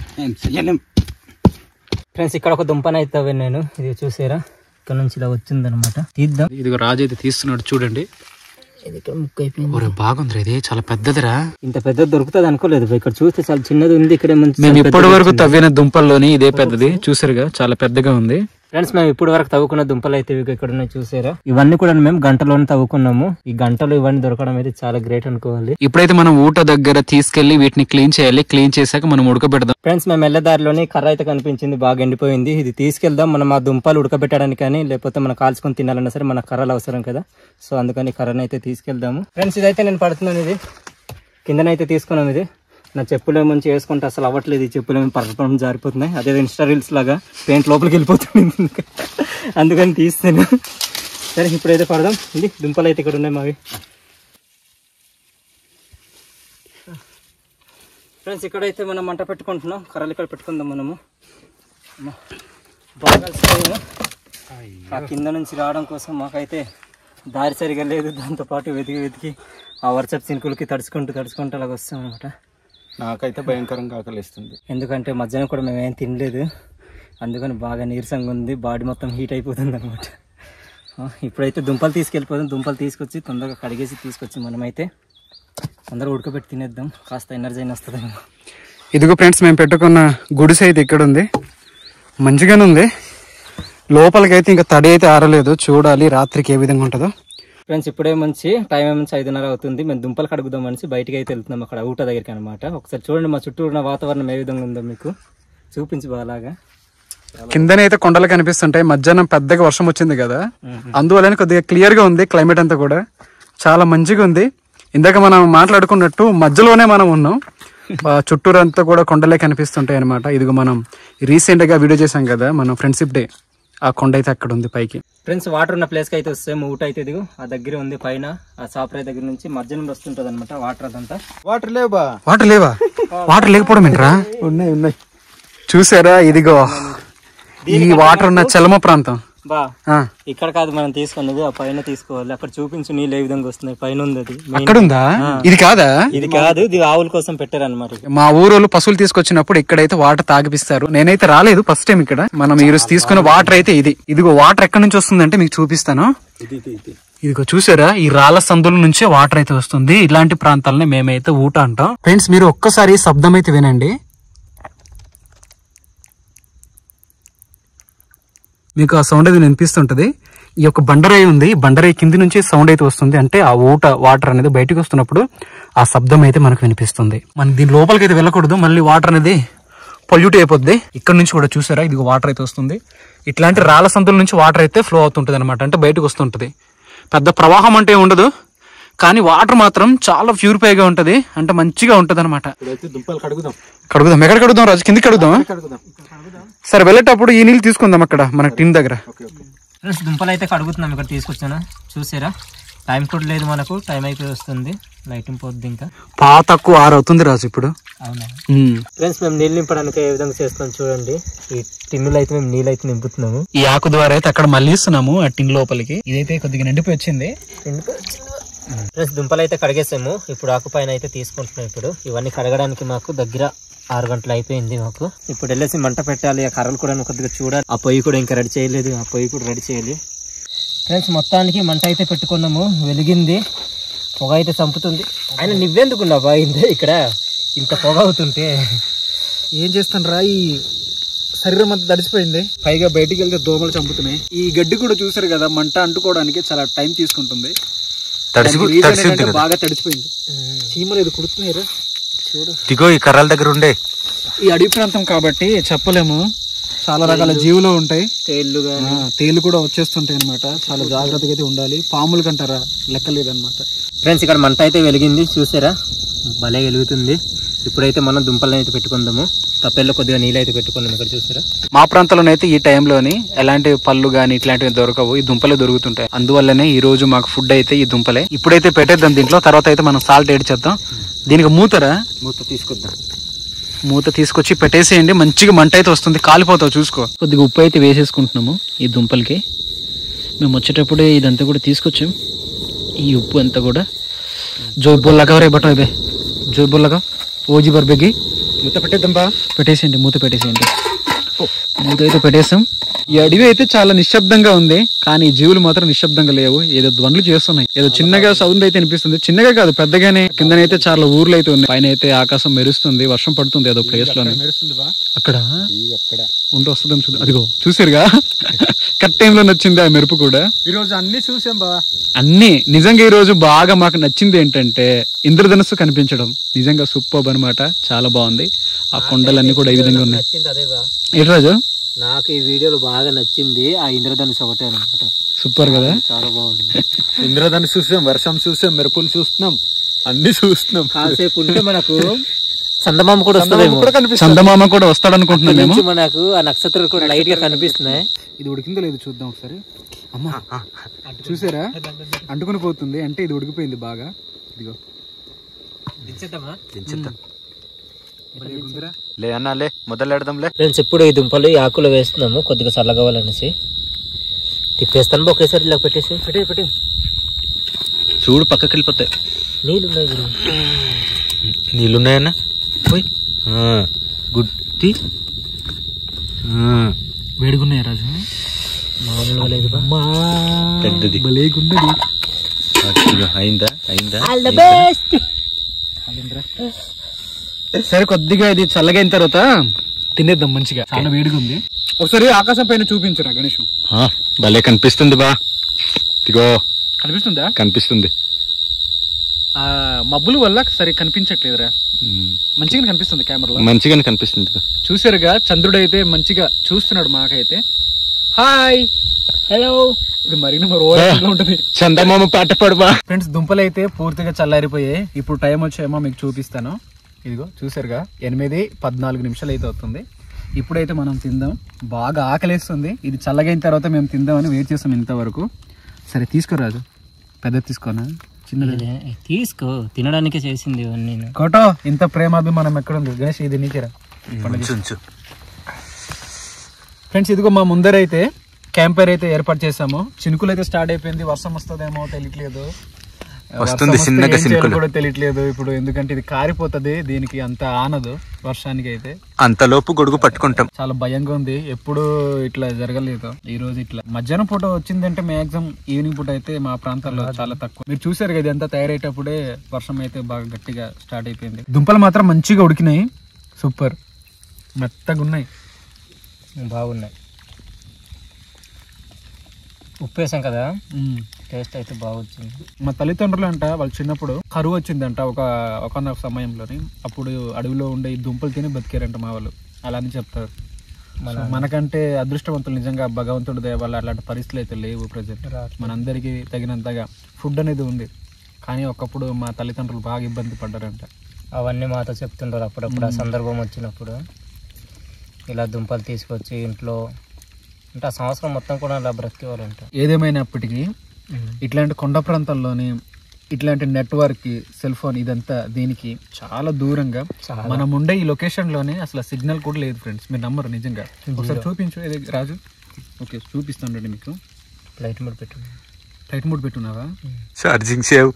ఫ్రెండ్స్ ఇక్కడ ఒక దుంపని అయితే తవ్వాను నేను ఇది చూసారా ఇక్కడ నుంచి ఇలా వచ్చిందనమాట తీద్దాం
ఇదిగో రాజు అయితే తీస్తున్నాడు చూడండి
ఇది ఇక్కడ ముక్క అయిపోయింది
ఒరే బాగుంది ఇది చాలా పెద్దదిరా
ఇంత పెద్దది దొరుకుతుంది అనుకోలేదు బా. ఇక్కడ చూస్తే చాలా చిన్నది ఉంది ఇక్కడ మంచి
మేము ఇప్పటి వరకు తవ్విన దుంపల్లోని ఇదే పెద్దది చూసారుగా చాలా పెద్దగా ఉంది
ఫ్రెండ్స్ మేము ఇప్పుడు వరకు తవ్వుకున్న దుంపలు అయితే ఇవి ఇక్కడ ఉన్నాయి చూసారా ఇవన్నీ కూడా మేము గంటలోనే తవ్వుకున్నాము ఈ గంటలు ఇవన్నీ దొరకడం అయితే చాలా గ్రేట్ అనుకోవాలి
ఇప్పుడైతే మనం ఊట దగ్గర తీసుకెళ్లి వీటిని క్లీన్ చేయాలి క్లీన్ చేశాక మనం ఉడకబెడదాం
ఫ్రెండ్స్ మేము వెళ్ళే దారిలోని కర్ర అయితే కనిపించింది బాగా ఎండిపోయింది ఇది తీసుకెళ్దాం మనం ఆ దుంపలు ఉడకబెట్టడానికి కానీ లేకపోతే మనం కాల్చుకొని తినాలన్నా సరే మన కర్రలు అవసరం కదా సో అందుకని కర్రను అయితే తీసుకెళ్దాము ఫ్రెండ్స్ ఇదైతే నేను పడుతున్నాను ఇది కిందనైతే తీసుకున్నాం ఇది నా చెప్పులు మంచి వేసుకుంటే అసలు అవ్వట్లేదు ఈ చెప్పులు ఏమి పరపడం జారిపోతున్నాయి అదే ఇన్స్టా రీల్స్ లాగా పెయింట్ లోపలికి వెళ్ళిపోతుంది అందుకని తీస్తాను సరే ఇప్పుడైతే పడదాం ఇది దుంపలు అయితే ఇక్కడ ఉన్నాయి మావి ఫ్రెండ్స్ ఇక్కడైతే మనం మంట పెట్టుకుంటున్నాం కర్రలు ఇక్కడ పెట్టుకుందాం మనము అమ్మా. బాగా అలసిపోయాము. ఆ కింద నుంచి రావడం కోసం మాకైతే దారి సరిగా లేదు దాంతోపాటు వెతికి వెతికి ఆ వర్షపు చినుకులకి తడుచుకుంటూ తడుచుకుంటూ అలాగ వస్తాం అనమాట
నాకైతే భయంకరంగా ఆకలిస్తుంది
ఎందుకంటే మధ్యాహ్నం కూడా మేము ఏం తినలేదు అందుకని బాగా నీరసంగా ఉంది బాడీ మొత్తం హీట్ అయిపోతుంది అనమాట ఇప్పుడైతే దుంపలు తీసుకెళ్ళిపోదాం దుంపలు తీసుకొచ్చి తొందరగా కడిగేసి తీసుకొచ్చి మనమైతే అందరూ ఉడకబెట్టి తినేద్దాం కాస్త ఎనర్జీ అయినా వస్తుంది
ఇదిగో ఫ్రెండ్స్ మేము పెట్టుకున్న గుడిసె అయితే ఇక్కడ ఉంది మంచిగానే ఉంది లోపలికైతే ఇంకా తడి అయితే ఆరలేదు చూడాలి రాత్రికి ఏ విధంగా ఉంటుందో
ఫ్రెండ్స్ ఇప్పుడే మంచి టైం ఏమంచి ఐదున్నర అవుతుంది మేము దుంపలు కడుగుదాం అనేసి బయటికి అయితే వెళ్తున్నాం అక్కడ ఊట దగ్గరికి అనమాట ఒకసారి చూడండి మా చుట్టూ ఉన్న వాతావరణం ఏ విధంగా ఉందో మీకు చూపించి బాగా
కిందనే అయితే కొండలు కనిపిస్తుంటాయి మధ్యాహ్నం పెద్దగా వర్షం వచ్చింది కదా అందువల్లనే కొద్దిగా క్లియర్ గా ఉంది క్లైమేట్ అంతా కూడా చాలా మంచిగా ఉంది ఇందాక మనం మాట్లాడుకున్నట్టు మధ్యలోనే మనం ఉన్నాం ఆ చుట్టూరు అంతా కూడా కొండలే కనిపిస్తుంటాయి అనమాట ఇదిగో మనం రీసెంట్ గా వీడియో చేసాం కదా మనం ఫ్రెండ్షిప్ డే ఆ కొండ అయితే అక్కడ ఉంది పైకి
ఫ్రెండ్స్ వాటర్ ఉన్న ప్లేస్కి అయితే వస్తే ఊట అయితే ఇదిగో ఆ దగ్గర ఉంది పైన ఆ సాపరాయ్ దగ్గర నుంచి మధ్య నుండి వస్తుంటది అనమాట వాటర్ అదంతా
వాటర్ లేవా
వాటర్ లేవా వాటర్ లేకపోవడం ఏంట్రా
ఉన్నాయి ఉన్నాయి
చూసారా ఇదిగో ఈ వాటర్ ఉన్న చలమ ప్రాంతం
బా
ఆ,
ఇక్కడ కాదు మనం తీసుకున్నది ఆ పైన తీసుకోవాలి అక్కడ చూపించు నీళ్ళు ఏ విధంగా వస్తున్నాయి పైన ఉంది అది Main.
అక్కడ ఉందా ఇది కాదా
ఇది కాదు ఇది ఆవుల కోసం పెట్టారు అనమాట
మా ఊరోళ్ళు పశువులు తీసుకొచ్చినప్పుడు ఇక్కడైతే వాటర్ తాగిపిస్తారు నేనైతే రాలేదు ఫస్ట్ టైం ఇక్కడ మనం ఈ రోజు తీసుకున్న వాటర్ అయితే ఇది ఇదిగో వాటర్ ఎక్కడి నుంచి వస్తుందంటే మీకు చూపిస్తాను ఇదిగో చూసారా ఈ రాళ్ల సందుల నుంచే వాటర్ అయితే వస్తుంది ఇలాంటి ప్రాంతాలని మేమైతే ఊట అంటాం ఫ్రెండ్స్ మీరు ఒక్కసారి ఈ శబ్దం అయితే వినండి మీకు ఆ సౌండ్ అయితే వినిపిస్తుంటది ఈ యొక్క బండరాయి ఉంది ఈ బండరాయి కింది నుంచి సౌండ్ అయితే వస్తుంది అంటే ఆ ఊట వాటర్ అనేది బయటకు వస్తున్నప్పుడు ఆ శబ్దం అయితే మనకు వినిపిస్తుంది మనం దీని లోపలికి అయితే వెళ్ళకూడదు మళ్ళీ వాటర్ అనేది పొల్యూట్ అయిపోద్ది ఇక్కడ నుంచి కూడా చూసారా ఇది వాటర్ అయితే వస్తుంది ఇట్లాంటి రాళ్ళ సందుల నుంచి వాటర్ అయితే ఫ్లో అవుతుంటది అనమాట అంటే బయటకు వస్తుంటది పెద్ద ప్రవాహం అంటే ఏం ఉండదు కానీ వాటర్ మాత్రం చాలా ప్యూరిఫైగా ఉంటది అంటే మంచిగా ఉంటది అనమాట
ఇప్పుడైతే దుంపలు కడుగుదాం
కడుగుదాం ఎక్కడ కడుగుదాం రాజు కిందికి కడుగుదాం
కడుగుదాం
సరే వెళ్ళేటప్పుడు ఈ నీళ్ళు తీసుకుందాం అక్కడ మన టిన్ దగ్గర
ఓకే ఓకే
ఫ్రెండ్స్ దుంపలు అయితే కడుగుతున్నాం ఇక్కడ తీసుకొచ్చాను చూసారా టైం కూడా లేదు మనకు టైం అయిపోయి వస్తుంది లైటింగ్ పోద్ది ఇంకా
పా తక్కువ ఆరు అవుతుంది రాజు ఇప్పుడు
అవునా
ఉమ్.
ఫ్రెండ్స్ మేము నీళ్ళు నింపడానికి ఏ విధంగా చేస్తాం చూడండి ఈ టిన్నులు అయితే మేము నీళ్ళు అయితే నింపుతున్నాము
ఈ ఆకు ద్వారా అయితే అక్కడ మళ్ళీ ఇస్తున్నాము ఆ టిన్ లోపలికి ఇదైతే కొద్దిగా నిండిపోయి వచ్చింది
ఫ్రెండ్స్ దుంపలు అయితే కడిగేసాము ఇప్పుడు ఆకు పైన అయితే తీసుకుంటున్నాం ఇప్పుడు ఇవన్నీ కడగడానికి మాకు దగ్గర ఆరు గంటలు అయిపోయింది మాకు ఇప్పుడు వెళ్ళేసి మంట పెట్టాలి ఆ కర్రలు కూడా కొద్దిగా చూడాలి ఆ పొయ్యి కూడా ఇంకా రెడీ చేయలేదు ఆ పొయ్యి కూడా రెడీ చేయాలి ఫ్రెండ్స్ మొత్తానికి మంట అయితే పెట్టుకున్నాము వెలిగింది పొగ అయితే చంపుతుంది ఆయన నువ్వెందుకున్నావు బాగింది ఇక్కడ ఇంత పొగ అవుతుంటే
ఏం చేస్తాను రా ఈ శరీరం అంతా తడిసిపోయింది పైగా బయటికి వెళ్తే దోమలు చంపుతున్నాయి ఈ గడ్డి కూడా చూసారు కదా మంట అంటుకోవడానికి చాలా టైం తీసుకుంటుంది
తడిసి
దానికి reason
తడిసి
ఏంటంటే
ఉంటుంది
బాగా తడిసిపోయింది చీమలు ఇది కుడుతున్నాయి రా చూడు
ఇదిగో ఈ కర్రల దగ్గర ఉండే
ఈ అడవి ప్రాంతం కాబట్టి చెప్పలేము చాలా రకాల జీవులు ఉంటాయి
తేళ్ళు
ఆ, తేలు కూడా వచ్చేస్తుంటాయి అనమాట చాలా జాగ్రత్తగా అయితే ఉండాలి పాములు కంటారా లెక్కలేదన్నమాట
ఫ్రెండ్స్ ఇక్కడ మంట అయితే వెలిగింది చూసారా భలే వెలుగుతుంది ఇప్పుడైతే మనం దుంపలను అయితే పెట్టుకుందాము తప్పెల్లో కొద్దిగా నీళ్ళు అయితే పెట్టుకున్నాం ఇక్కడ చూసారా
మా ప్రాంతంలోనే అయితే ఈ టైంలోని ఎలాంటి పళ్ళు గాని ఇట్లాంటివి దొరకవు ఈ దుంపలే దొరుకుతుంటాయి అందువల్లనే ఈ రోజు మాకు ఫుడ్ అయితే ఈ దుంపలే ఇప్పుడైతే పెట్టేద్దాం దీంట్లో తర్వాత అయితే మనం సాల్ట్ ఏడ్ చేద్దాం దీనికి మూతరా
మూత తీసుకొద్దాం
మూత తీసుకొచ్చి పెట్టేసేయండి మంచిగా మంట అయితే వస్తుంది కాలిపోతావు చూసుకో కొద్దిగా ఉప్పు అయితే వేసేసుకుంటున్నాము ఈ దుంపలకి మేము వచ్చేటప్పుడే ఇదంతా కూడా తీసుకొచ్చాం ఈ ఉప్పు అంతా కూడా జోయ్ బొల్లగా రే బట్టో ఇవే జోయ్ బొల్లగా ఓజీ బర్బెగ్గి
మూత పెట్టేద్దాం బా
పెట్టేసేయండి మూత పెట్టేసేయండి మూత అయితే పెట్టేసాం ఈ అడవి అయితే చాలా నిశ్శబ్దంగా ఉంది కానీ ఈ జీవులు మాత్రం నిశ్శబ్దంగా లేవు ఏదో ధ్వనులు చేస్తున్నాయి ఏదో చిన్నగా సౌండ్ అయితే అనిపిస్తుంది చిన్నగా కాదు పెద్దగానే కిందనైతే చాలా ఊర్లు అయితే ఉన్నాయి పైన అయితే ఆకాశం మెరుస్తుంది వర్షం పడుతుంది ఏదో ప్లేస్ లోనే
మెరుస్తుంది బా
అక్కడ
ఇవి అక్కడ
ఉంటూ వస్తుందేమో చూద్దాం అదిగో చూసారుగా కరెక్ట్ టైంలో నచ్చింది ఆ మెరుపు కూడా
ఈ రోజు అన్ని చూసాం బా
అన్ని నిజంగా ఈ రోజు బాగా మాకు నచ్చింది ఏంటంటే ఇంద్రధనుస్సు కనిపించడం నిజంగా సూపర్ అన్నమాట చాలా బాగుంది ఆ కొండలన్నీ కూడా ఈ విధంగా ఉన్నాయి
నచ్చింది అదేగా
ఏంటి రాజు
నాకు ఈ వీడియోలో బాగా నచ్చింది ఆ ఇంద్రధనుసు ఒకటే అనమాట
సూపర్ కదా
చాలా బాగుంది
ఇంద్రదాన్ని చూసాం వర్షం చూసాం మెరుపులు చూస్తున్నాం అన్ని చూస్తున్నాం
కాసేపు ఉంటే మనకు చందమామ కూడా వస్తుందేమో
కూడా కనిపిస్తుంది
చందమామ కూడా వస్తాడు అనుకుంటున్నామేమో
నుంచి మనకు ఆ నక్షత్రాలు కూడా లైట్ గా కనిపిస్తున్నాయి
ఇది ఉడికిందో లేదు చూద్దాం ఒకసారి అమ్మా చూసారా అంటుకుని పోతుంది అంటే ఇది ఉడికిపోయింది బాగా ఇదిగో
లే అన్నా లే మొదలెడదాంలే
ఫ్రెండ్స్ ఇప్పుడు ఈ దుంపలు ఈ ఆకులు వేస్తున్నాము కొద్దిగా చల్లగవ్వాలనేసి తిప్పేస్తాను బా ఒకేసారి ఇలా పెట్టేసి పెట్టే పెట్టే
చూడు పక్కకి వెళ్ళిపోతాయి
నీళ్ళు ఉన్నాయి గురు.
నీళ్ళున్నాయన్నా పోయి గుడ్డి
వేడిగున్నాయి రాజు
మామూలుగా లేదు బా
పెద్దది
భలేగున్నది
అట్టుగా. అయిందా అయిందా
సరే కొద్దిగా ఇది చల్లగైన తర్వాత తినేద్దాం మంచిగా చాలా వేడిగా ఉంది ఒకసారి ఆకాశం పైన చూపించరా గణేష్
ఆ, భలే కనిపిస్తుంది బా ఇదిగో
కనిపిస్తుందా
కనిపిస్తుంది
ఆ మబ్బుల వల్ల సరే కనిపించట్లేదురా
ఉమ్,
మంచిగా కనిపిస్తుంది కెమెరాలో
మంచిగానే కనిపిస్తుంది బా.
చూసారుగా చంద్రుడు అయితే మంచిగా చూస్తున్నాడు మాకైతే హాయ్ హలో ఇది మరీ మరి ఓవర్ ఉంటుంది
చందమామ పాట పాడుబా
ఫ్రెండ్స్ దుంపలు అయితే పూర్తిగా చల్లారిపోయాయి ఇప్పుడు టైం వచ్చేమో మీకు చూపిస్తాను ఇదిగో చూసారుగా ఎనిమిది పద్నాలుగు నిమిషాలు అయితే అవుతుంది ఇప్పుడైతే మనం తిందాం బాగా ఆకలేస్తుంది ఇది చల్లగైన తర్వాత మేము తిందామని వెయిట్ చేస్తాం ఇంతవరకు సరే తీసుకోరాజు పెద్ద తీసుకోనా చిన్నది
తీసుకో తినడానికే చేసింది ఇవన్నీ
కోటో ఇంత ప్రేమాభిమానం ఎక్కడుంది గణేష్ ఇది నీకేరా ఫ్రెండ్స్ ఇదిగో మా ముందరైతే క్యాంపర్ అయితే ఏర్పాటు చేసాము చినుకులు అయితే స్టార్ట్ అయిపోయింది వర్షం వస్తుందేమో తెలియట్లేదు
వస్తుంది,
వర్షం వస్తే
చిన్నగా
ఏం చేయాలో
చినుకులు.
కూడా తెలియట్లేదు ఇప్పుడు ఎందుకంటే ఇది కారిపోతది దీనికి అంత ఆనదు వర్షానికి అయితే
అంతలోపు గొడుగు పట్టుకుంటాం
చాలా భయంగా ఉంది ఎప్పుడు ఇట్లా జరగలేదు ఈ రోజు ఇట్లా మధ్యాహ్నం పూట వచ్చిందంటే మాక్సిమం ఈవినింగ్ పూట అయితే మా ప్రాంతాల్లో చాలా తక్కువ మీరు చూసారు కదా ఇదంతా తయారయ్యేటప్పుడే వర్షం అయితే బాగా గట్టిగా స్టార్ట్ అయిపోయింది దుంపలు మాత్రం మంచిగా ఉడికినాయి సూపర్ మెత్తగా ఉన్నాయి
బాగున్నాయి ఉప్పు వేసాం కదా టేస్ట్ అయితే బాగా వచ్చింది
మా తల్లిదండ్రులు అంట వాళ్ళు చిన్నప్పుడు కరువు వచ్చిందంట ఒక ఒకనొక సమయంలోని అప్పుడు అడవిలో ఉండే ఈ దుంపలు తిని బతికారంట మా వాళ్ళు అలా అని చెప్తారు సో మనకంటే అదృష్టవంతులు నిజంగా భగవంతుడి దయ వల్ల అలాంటి పరిస్థితులు అయితే లేవు ప్రజెంట్ మనందరికీ తగినంతగా ఫుడ్ అనేది ఉంది కానీ ఒకప్పుడు మా తల్లిదండ్రులు బాగా ఇబ్బంది పడ్డారంట
అవన్నీ మాతో చెప్తుంటారు అప్పుడప్పుడు ఆ సందర్భం వచ్చినప్పుడు ఇలా దుంపలు తీసుకొచ్చి ఇంట్లో అంటే ఆ సంవత్సరం మొత్తం కూడా అలా బ్రతికేవారంట
ఏదేమైనప్పటికీ ఇట్లాంటి కొండ ప్రాంతాల్లోని ఇట్లాంటి నెట్వర్క్ సెల్ ఫోన్ ఇదంతా దీనికి చాలా దూరంగా మనం ఉండే ఈ లొకేషన్ లోనే అసలు సిగ్నల్ కూడా లేదు ఫ్రెండ్స్ మీరు నమ్మరు నిజంగా ఒకసారి చూపించు ఇది రాజు ఓకే చూపిస్తాను మీకు
లైట్ మూడు పెట్టు
టైట్ మూడ్ పెట్టున్నావా
ఛార్జింగ్ సేవ్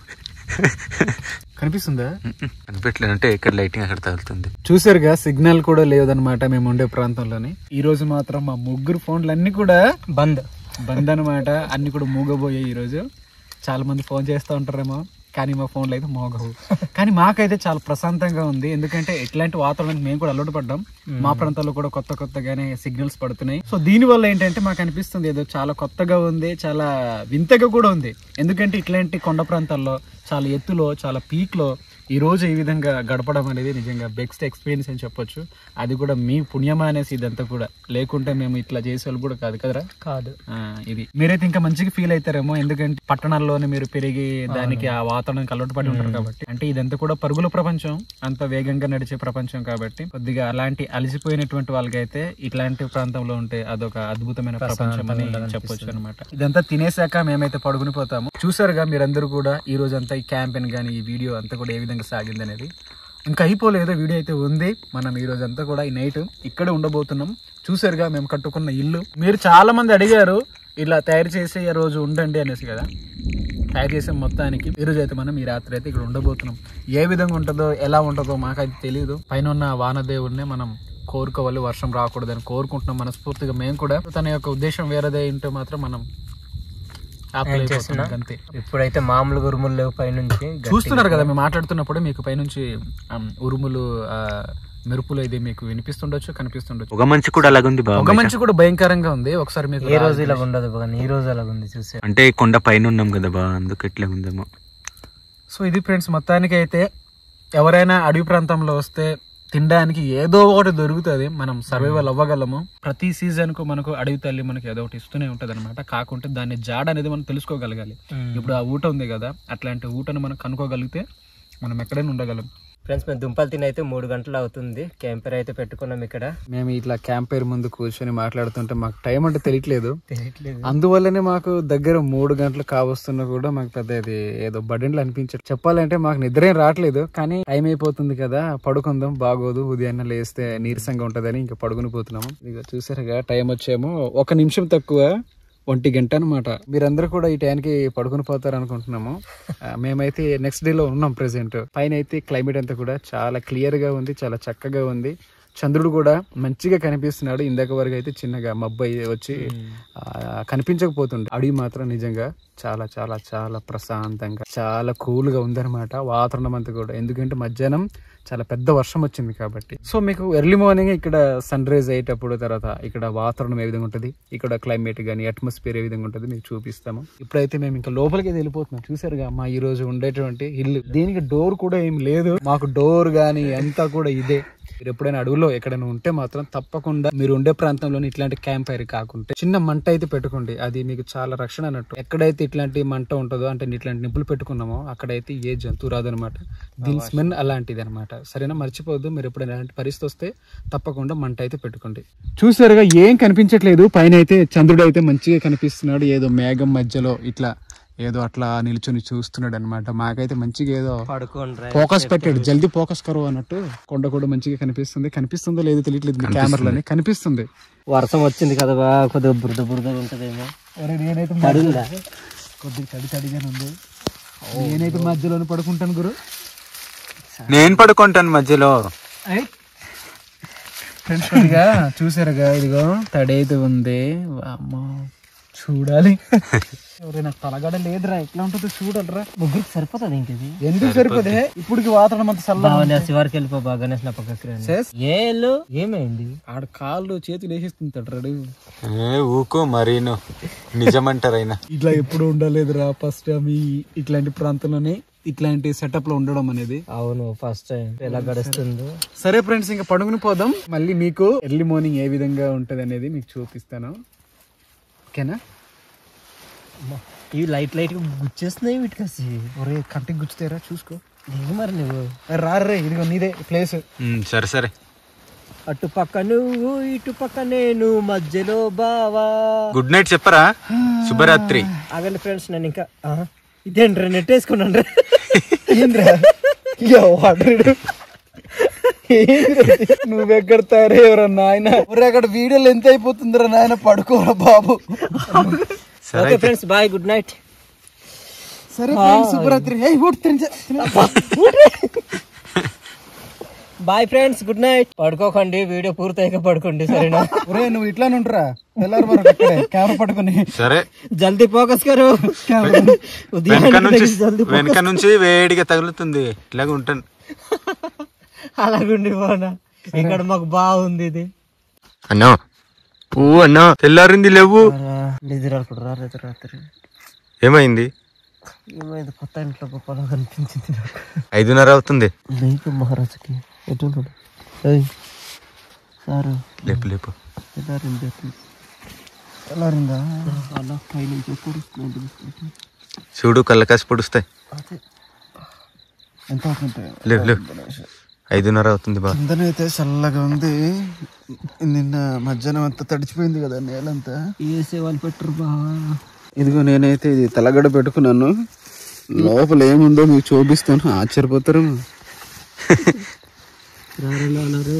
కనిపిస్తుందా
అనిపెట్టలేదు అంటే ఇక్కడ లైటింగ్ అక్కడ తగులుతుంది
చూసారుగా సిగ్నల్ కూడా లేదనమాట మేము ఉండే ప్రాంతంలోని ఈ రోజు మాత్రం మా ముగ్గురు ఫోన్లు అన్ని కూడా
బంద్
బంద్ అనమాట అన్ని కూడా మూగబోయాయి ఈ రోజు చాలా మంది ఫోన్ చేస్తూ ఉంటారేమో కానీ మా ఫోన్లు అయితే మోగవు కానీ మాకైతే చాలా ప్రశాంతంగా ఉంది ఎందుకంటే ఇట్లాంటి వాతావరణానికి మేము కూడా అలవాటు పడ్డాం మా ప్రాంతాల్లో కూడా కొత్త కొత్తగానే సిగ్నల్స్ పడుతున్నాయి సో దీని వల్ల ఏంటంటే మాకు అనిపిస్తుంది ఏదో చాలా కొత్తగా ఉంది చాలా వింతగా కూడా ఉంది ఎందుకంటే ఇట్లాంటి కొండ ప్రాంతాల్లో చాలా ఎత్తులో చాలా పీక్ లో ఈ రోజు ఈ విధంగా గడపడం అనేది నిజంగా బెస్ట్ ఎక్స్పీరియన్స్ అని చెప్పొచ్చు అది కూడా మీ పుణ్యమా అనేసి ఇదంతా కూడా లేకుంటే మేము ఇట్లా చేసేవాళ్ళు కూడా కాదు కదరా
కాదు
ఆ, ఇది మీరైతే ఇంకా మంచిగా ఫీల్ అవుతారేమో ఎందుకంటే పట్టణాల్లోనే మీరు పెరిగి దానికి ఆ వాతావరణానికి అలవాటు పడి ఉంటారు కాబట్టి అంటే ఇదంతా కూడా పరుగుల ప్రపంచం అంత వేగంగా నడిచే ప్రపంచం కాబట్టి కొద్దిగా అలాంటి అలసిపోయినటువంటి వాళ్ళకైతే ఇట్లాంటి ప్రాంతంలో ఉంటే అదొక అద్భుతమైన ప్రపంచం అని చెప్పొచ్చు అనమాట ఇదంతా తినేసాక మేమైతే పడుకుని పోతాము చూసారుగా మీరందరూ కూడా ఈ రోజు అంతా ఈ క్యాంపెయిన్ కానీ ఈ వీడియో అంతా కూడా ఏ విధంగా సాగింది అనేది ఇంకా అయిపోలేదు వీడియో అయితే ఉంది మనం ఈ రోజు అంతా కూడా ఈ నైట్ ఇక్కడే ఉండబోతున్నాం చూసారుగా మేము కట్టుకున్న ఇల్లు మీరు చాలా మంది అడిగారు ఇలా తయారు చేసే ఈ రోజు ఉండండి అనేసి కదా తయారు చేసే మొత్తానికి ఈ రోజు అయితే మనం ఈ రాత్రి అయితే ఇక్కడ ఉండబోతున్నాం ఏ విధంగా ఉంటుందో ఎలా ఉంటుందో మాకైతే తెలియదు పైన ఉన్న వానదేవుడినే మనం కోరుకోవాలి వర్షం రాకూడదని కోరుకుంటున్నాం మనస్ఫూర్తిగా మేము కూడా తన యొక్క ఉద్దేశం వేరేదే ఉంటే మాత్రం మనం ఆపలేకపోతున్నాం అంతే
ఇప్పుడైతే మామూలు ఉరుములు లేవు పైనుంచి
చూస్తున్నారు కదా మేము మాట్లాడుతున్నప్పుడు మీకు పైనుంచి ఆమ్, ఉరుములు ఆ, మెరుపులు ఇది మీకు వినిపిస్తుండొచ్చు కనిపిస్తుండొచ్చు
ఒక మంచి కూడా అలాగుంది బాబు
ఒక మంచి కూడా భయంకరంగా ఉంది ఒకసారి మీకు
ఏ రోజు ఇలా ఉండదు కానీ ఈ రోజు అలాగ ఉంది చూసే
అంటే కొండ పైన ఉన్నాం కదా బా అందుకు ఎట్లా ఉందేమో
సో ఇది ఫ్రెండ్స్ మొత్తానికి అయితే ఎవరైనా అడవి ప్రాంతంలో వస్తే తినడానికి ఏదో ఒకటి దొరుకుతుంది మనం సర్వైవల్ అవ్వగలము ప్రతి సీజన్ కు మనకు అడవి తల్లి మనకి ఏదో ఒకటి ఇస్తూనే ఉంటది అనమాట కాకుంటే దాన్ని జాడ అనేది మనం తెలుసుకోగలగాలి ఇప్పుడు ఆ ఊట ఉంది కదా అట్లాంటి ఊటను మనం కనుక్కోగలిగితే మనం ఎక్కడైనా ఉండగలం
ఫ్రెండ్స్ మేము దుంపలు తిని అయితే మూడు గంటలు అవుతుంది క్యాంపర్ అయితే పెట్టుకున్నాం ఇక్కడ
మేము ఇట్లా క్యాంపైర్ ముందు కూర్చొని మాట్లాడుతుంటే మాకు టైం అంటే తెలియట్లేదు
తెలియట్లేదు
అందువల్లనే మాకు దగ్గర మూడు గంటలు కావస్తున్నా కూడా మాకు పెద్ద ఇది ఏదో బడెన్లు అనిపించదు చెప్పాలంటే మాకు నిద్ర ఏం రావట్లేదు కానీ టైం అయిపోతుంది కదా పడుకుందాం బాగోదు ఉదయాన్నే లేస్తే నీరసంగా ఉంటదని ఇంకా పడుకుని పోతున్నాము ఇక చూసారుగా టైం వచ్చేమో ఒక నిమిషం తక్కువ ఒంటి గంట అనమాట మీరందరూ కూడా ఈ టైంకి పడుకుని పోతారు అనుకుంటున్నాము ఆ, మేమైతే నెక్స్ట్ డే లో ఉన్నాం ప్రెసెంట్ పైన అయితే క్లైమేట్ అంతా కూడా చాలా క్లియర్ గా ఉంది చాలా చక్కగా ఉంది చంద్రుడు కూడా మంచిగా కనిపిస్తున్నాడు ఇందాక వరకు అయితే చిన్నగా మబ్బు అయ్యి వచ్చి ఆ, కనిపించకపోతుండే అడవి మాత్రం నిజంగా చాలా చాలా చాలా ప్రశాంతంగా చాలా కూల్ గా ఉందన్నమాట వాతావరణం అంతా కూడా ఎందుకంటే మధ్యాహ్నం చాలా పెద్ద వర్షం వచ్చింది కాబట్టి సో మీకు ఎర్లీ మార్నింగ్ ఇక్కడ సన్ రైజ్ అయ్యేటప్పుడు తర్వాత ఇక్కడ వాతావరణం ఏ విధంగా ఉంటుంది ఇక్కడ క్లైమేట్ కానీ అట్మాస్ఫియర్ ఏ విధంగా ఉంటుంది మీకు చూపిస్తాము ఇప్పుడైతే మేము ఇంకా లోపలికి అయితే వెళ్ళిపోతున్నాం చూసారుగా మా ఈ రోజు ఉండేటువంటి ఇల్లు దీనికి డోర్ కూడా ఏం లేదు మాకు డోర్ కానీ అంతా కూడా ఇదే మీరు ఎప్పుడైనా అడవుల్లో ఎక్కడైనా ఉంటే మాత్రం తప్పకుండా మీరు ఉండే ప్రాంతంలోని ఇట్లాంటి క్యాంప్ ఫైర్ కాకుంటే చిన్న మంట అయితే పెట్టుకోండి అది మీకు చాలా రక్షణ అన్నట్టు ఎక్కడైతే ఇట్లాంటి మంట ఉంటుందో అంటే ఇట్లాంటి నిప్పులు పెట్టుకున్నామో అక్కడైతే ఏ జంతువు రాదు అనమాట దీని స్మెల్ అలాంటిది అనమాట సరేనా మర్చిపోవద్దు మీరు ఎప్పుడైనా ఇలాంటి పరిస్థితి వస్తే తప్పకుండా మంట అయితే పెట్టుకోండి చూసారుగా ఏం కనిపించట్లేదు పైన అయితే చంద్రుడు అయితే మంచిగా కనిపిస్తున్నాడు ఏదో మేఘం మధ్యలో ఇట్లా ఏదో అట్లా నిల్చొని చూస్తున్నాడు అనమాట మాకైతే మంచిగా ఏదో
పడుకోండి
ఫోకస్ పెట్టాడు జల్దీ ఫోకస్ కరువు అన్నట్టు కొండ కూడా మంచిగా కనిపిస్తుంది కనిపిస్తుందో లేదో తెలియట్లేదు మీ కెమెరాలోనే కనిపిస్తుంది
వర్షం వచ్చింది కదా బా, కొద్దిగా బురద బురద ఉంటదేమో
నేనైతే
పడిందా
కొద్దిగా తడి తడిగానే ఉంది నేనైతే మధ్యలోనే పడుకుంటాను గురు
నేను పడుకుంటాను మధ్యలో
ఫ్రెండ్స్ కొద్దిగా చూసారుగా ఇదిగో తడి అయితే ఉంది అమ్మా చూడాలి ఎవరైనా నాకు తలగడ లేదురా ఎట్లా ఉంటుందో చూడాలరా
ముగ్గురికి సరిపోతుంది ఇంకది
ఎందుకు సరిపోతే ఇప్పటికి వాతావరణం అంత చల్ల
బాగా శివారికి వెళ్ళిపో బాగా గణేష్ నా పక్కకి రండి.
చేస్.
ఏళ్ళు ఏమైంది
ఆడ కాళ్ళు చేతులు వేసేస్తుంటాడు రెడీ
ఏ, ఊకో మరీను నిజమంటారైనా
ఇట్లా ఎప్పుడు ఉండలేదురా ఫస్ట్ టైం ఈ ఇట్లాంటి ప్రాంతంలోనే ఇట్లాంటి సెటప్ లో ఉండడం అనేది
అవును ఫస్ట్ టైం ఎలా గడుస్తుందో
సరే ఫ్రెండ్స్ ఇంకా పడుకుని పోదాం మళ్ళీ మీకు ఎర్లీ మార్నింగ్ ఏ విధంగా ఉంటది అనేది మీకు చూపిస్తాను ఓకేనా
ఇవి లైట్ లైట్ గా గుచ్చేస్తున్నాయి వీటికి
ఒరే కంటికి గుచ్చుతారా చూసుకో
దిగు మరి నువ్వు
రారే ఇదిగో నీదే ప్లేస్
ఉమ్, సరే సరే
అటు పక్క నువ్వు ఇటు పక్క నేను మధ్యలో బావా
గుడ్ నైట్ చెప్పరా శుభరాత్రి
ఆగండి ఫ్రెండ్స్ నేను ఇంకా ఆహా. ఇదేంట్రా నెట్ వేసుకున్నాను
నువ్వెక్కడ తయారయ్యవరా నాయన ఒరే అక్కడ వీడియోలు ఎంత అయిపోతుందిరా నాయన పడుకోరా బాబు
సరే
okay friends bye good night
సరే శుభరాత్రి ఏయ్, ఊట్ తిని- తిని-
బాయ్ ఫ్రెండ్స్ గుడ్ నైట్ పడుకోకండి వీడియో పూర్తయ్యాక పడుకోండి సరేనా
ఒరే నువ్వు ఇట్లానే ఉంటారా తెల్లారి వరకు ఇక్కడే కెమెరా పట్టుకుని
సరే
జల్దీ ఫోకస్ కరు
వెనక నుంచి వెనక నుంచి వేడిగా తగులుతుంది ఇలాగ ఉంటాను
అలాగుండి పోనా ఇక్కడ మాకు బాగుంది ఇది
అన్నా పూ అన్నా తెల్లారింది లేవు
నిద్ర అనుకుంటారా రాత్రి రాత్రి
ఏమైంది
ఏమైంది కొత్త ఇంట్లో గొప్పలా కనిపించింది నాకు
ఐదున్నర అవుతుంది
లేపు మహారాజుకి ఎటు ఉన్నాడు? ఏయ్ సారు
లేపు లేపు
తెల్లారింది
తెల్లారిందా
అలా పై నుంచి పొడుస్తుంది
చూడు కళ్ళకాసి పొడుస్తాయి
ఎంత అవుతుంది
లేవు లేవు ఐదున్నర అవుతుంది బా
కిందనైతే చల్లగా ఉంది నిన్న మధ్యాహ్నం అంతా తడిచిపోయింది కదా నేలంతా
వేసే వాళ్ళు పెట్టరు బావా
ఇదిగో నేనైతే ఇది తలగడ పెట్టుకున్నాను లోపల ఏముందో మీకు చూపిస్తాను ఆశ్చర్యపోతారు
రారేలా ఉన్నారు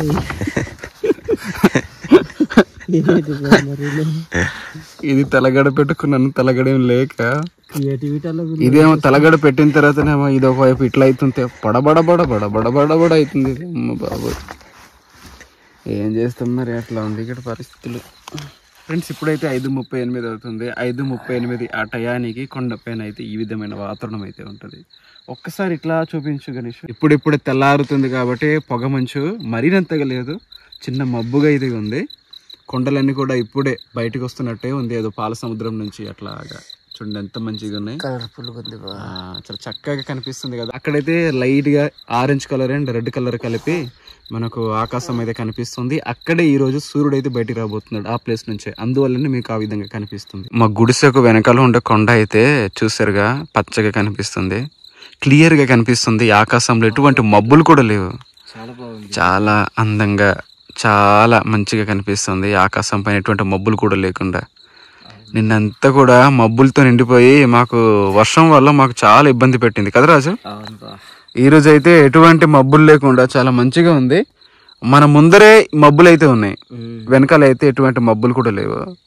ఇది తలగడ పెట్టుకున్నాను తలగడ ఏం లేక
క్రియేటివిటీ అలా
ఇదేమో తలగడ పెట్టిన తర్వాతనేమో ఇది ఒకవైపు ఇట్లా అవుతుంది పడబడ బడ బడ బడ బడ బడ అవుతుంది ఇది. అమ్మ బాబు ఏం చేస్తాం మరి అట్లా ఉంది ఇక్కడ పరిస్థితులు ఫ్రెండ్స్ ఇప్పుడైతే ఐదు ముప్పై ఎనిమిది అవుతుంది ఐదు ముప్పై ఎనిమిది ఆ టయానికి కొండపైన అయితే ఈ విధమైన వాతావరణం అయితే ఉంటుంది ఒక్కసారి ఇట్లా చూపించు గణేష్ ఇప్పుడిప్పుడే తెల్లారుతుంది కాబట్టి పొగ మంచు మరినంతగా లేదు చిన్న మబ్బుగా ఇది ఉంది కొండలన్నీ కూడా ఇప్పుడే బయటకు వస్తున్నట్టే ఉంది ఏదో పాల సముద్రం నుంచి అట్లాగా చూడండి ఎంత మంచిగా ఉన్నాయి
కలర్ఫుల్ ఉంది బా
ఆ, చాలా చక్కగా కనిపిస్తుంది కదా అక్కడైతే లైట్ గా orange colour and red colour కలిపి మనకు ఆకాశం అయితే కనిపిస్తుంది అక్కడే ఈ రోజు సూర్యుడు అయితే బయటికి రాబోతున్నాడు ఆ ప్లేస్ నుంచే అందువల్లనే మీకు ఆ విధంగా కనిపిస్తుంది మా గుడిసెకు వెనకాల ఉండే కొండ అయితే చూసారుగా పచ్చగా కనిపిస్తుంది క్లియర్ గా కనిపిస్తుంది ఈ ఆకాశంలో ఎటువంటి మబ్బులు కూడా లేవు
చాలా బాగుంది
చాలా అందంగా చాలా మంచిగా కనిపిస్తుంది ఆకాశం పైన ఎటువంటి మబ్బులు కూడా లేకుండా నిన్నంతా కూడా మబ్బులతో నిండిపోయి మాకు వర్షం వల్ల మాకు చాలా ఇబ్బంది పెట్టింది కదా రాజు
అవును బా
ఈ రోజు అయితే ఎటువంటి మబ్బులు లేకుండా చాలా మంచిగా ఉంది మన ముందరే మబ్బులు అయితే ఉన్నాయి వెనకాల అయితే ఎటువంటి మబ్బులు కూడా లేవు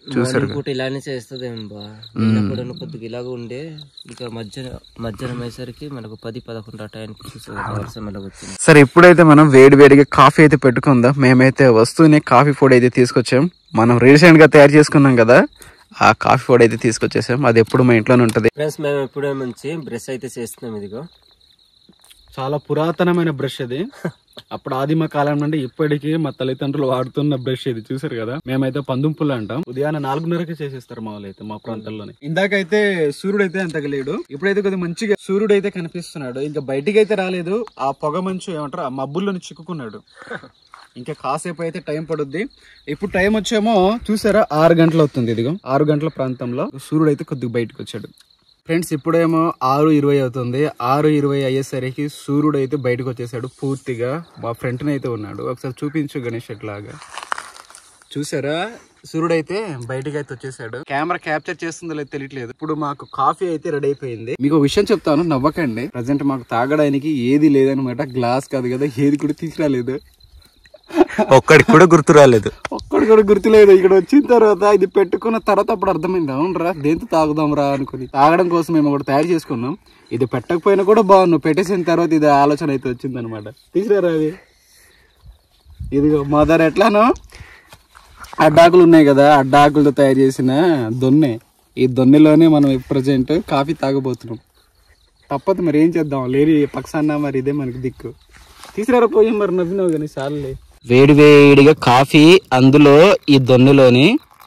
చూసారు
పూట ఇలానే చేస్తుందేమో బా నిన్నప్పుడు కొద్దిగా ఇలాగ ఉండే ఇక మధ్య మధ్యాహ్నం అయ్యేసరికి మనకు పది పదకొండు ఆ టైంకి చూస్తే వర్షం ఇలాగ వచ్చింది
సరే ఇప్పుడైతే మనం వేడి వేడిగా కాఫీ అయితే పెట్టుకుందాం మేమైతే వస్తూనే కాఫీ పొడి అయితే తీసుకొచ్చాం మనం రీసెంట్ గా తయారు చేసుకున్నాం కదా ఆ కాఫీ పొడి అయితే తీసుకొచ్చేసాం అది ఎప్పుడు మా ఇంట్లోనే ఉంటది
ఫ్రెండ్స్ మేము ఎప్పుడే నుంచి బ్రష్ అయితే చేస్తున్నాం ఇదిగో
చాలా పురాతనమైన బ్రష్ అది అప్పుడు ఆదిమ కాలం నుండి ఇప్పటికీ మా తల్లిదండ్రులు వాడుతున్న బ్రష్ ఇది చూసారు కదా మేమైతే పందుంపులు అంటాం ఉదయాన్నే నాలుగున్నరకే చేసేస్తారు మా వాళ్ళు అయితే మా ప్రాంతంలోనే ఇందాకైతే సూర్యుడు అయితే అంతగా లేడు ఇప్పుడైతే కొద్దిగా మంచిగా సూర్యుడు అయితే కనిపిస్తున్నాడు ఇంకా బయటికి అయితే రాలేదు ఆ పొగ మంచు ఏమంటారు ఆ మబ్బుల్లోని చిక్కుకున్నాడు ఇంకా కాసేపు అయితే టైం పడుద్ది ఇప్పుడు టైం వచ్చేమో చూసారా ఆరు గంటలు అవుతుంది ఇదిగో ఆరు గంటల ప్రాంతంలో సూర్యుడు అయితే కొద్దిగా బయటకు వచ్చాడు ఫ్రెండ్స్ ఇప్పుడేమో ఆరు ఇరవై అవుతుంది ఆరు ఇరవై అయ్యేసరికి సూర్యుడు అయితే బయటకు వచ్చేసాడు పూర్తిగా మా ఫ్రంట్ అయితే ఉన్నాడు ఒకసారి చూపించు గణేష్ ఎట్లాగా చూసారా సూర్యుడు అయితే బయటకు అయితే వచ్చేసాడు కెమెరా క్యాప్చర్ చేస్తుందో లేదో తెలియట్లేదు ఇప్పుడు మాకు కాఫీ అయితే రెడీ అయిపోయింది మీకు ఒక విషయం చెప్తాను నవ్వకండి ప్రజెంట్ మాకు తాగడానికి ఏది లేదనమాట గ్లాస్ కాదు కదా ఏది కూడా తీసుకురాలేదు
ఒక్కడికి కూడా గుర్తు రాలేదు
ఒక్కడు కూడా గుర్తులేదు ఇక్కడ వచ్చిన తర్వాత ఇది పెట్టుకున్న తర్వాత అప్పుడు అర్థమైంది అవునరా దేంతో తాగుదాం రా అనుకుని తాగడం కోసం మేము ఒకటి తయారు చేసుకున్నాం ఇది పెట్టకపోయినా కూడా బాగుండు పెట్టేసిన తర్వాత ఇది ఆలోచన అయితే వచ్చింది అనమాట తీసుకురా అది ఇదిగో మదర్ ఎట్లానో అడ్డాకులు ఉన్నాయి కదా అడ్డాకులతో తయారు చేసిన దొన్నె ఈ దొన్నెలోనే మనం ప్రజెంట్ కాఫీ తాగబోతున్నాం తప్పదు మరి ఏం చేద్దాం లేని పక్షాన మరి ఇదే మనకి దిక్కు తీసుకురా పోయి మరి నవ్వినావు కానీ చాలులే వేడి వేడిగా కాఫీ అందులో ఈ దొన్నెలోని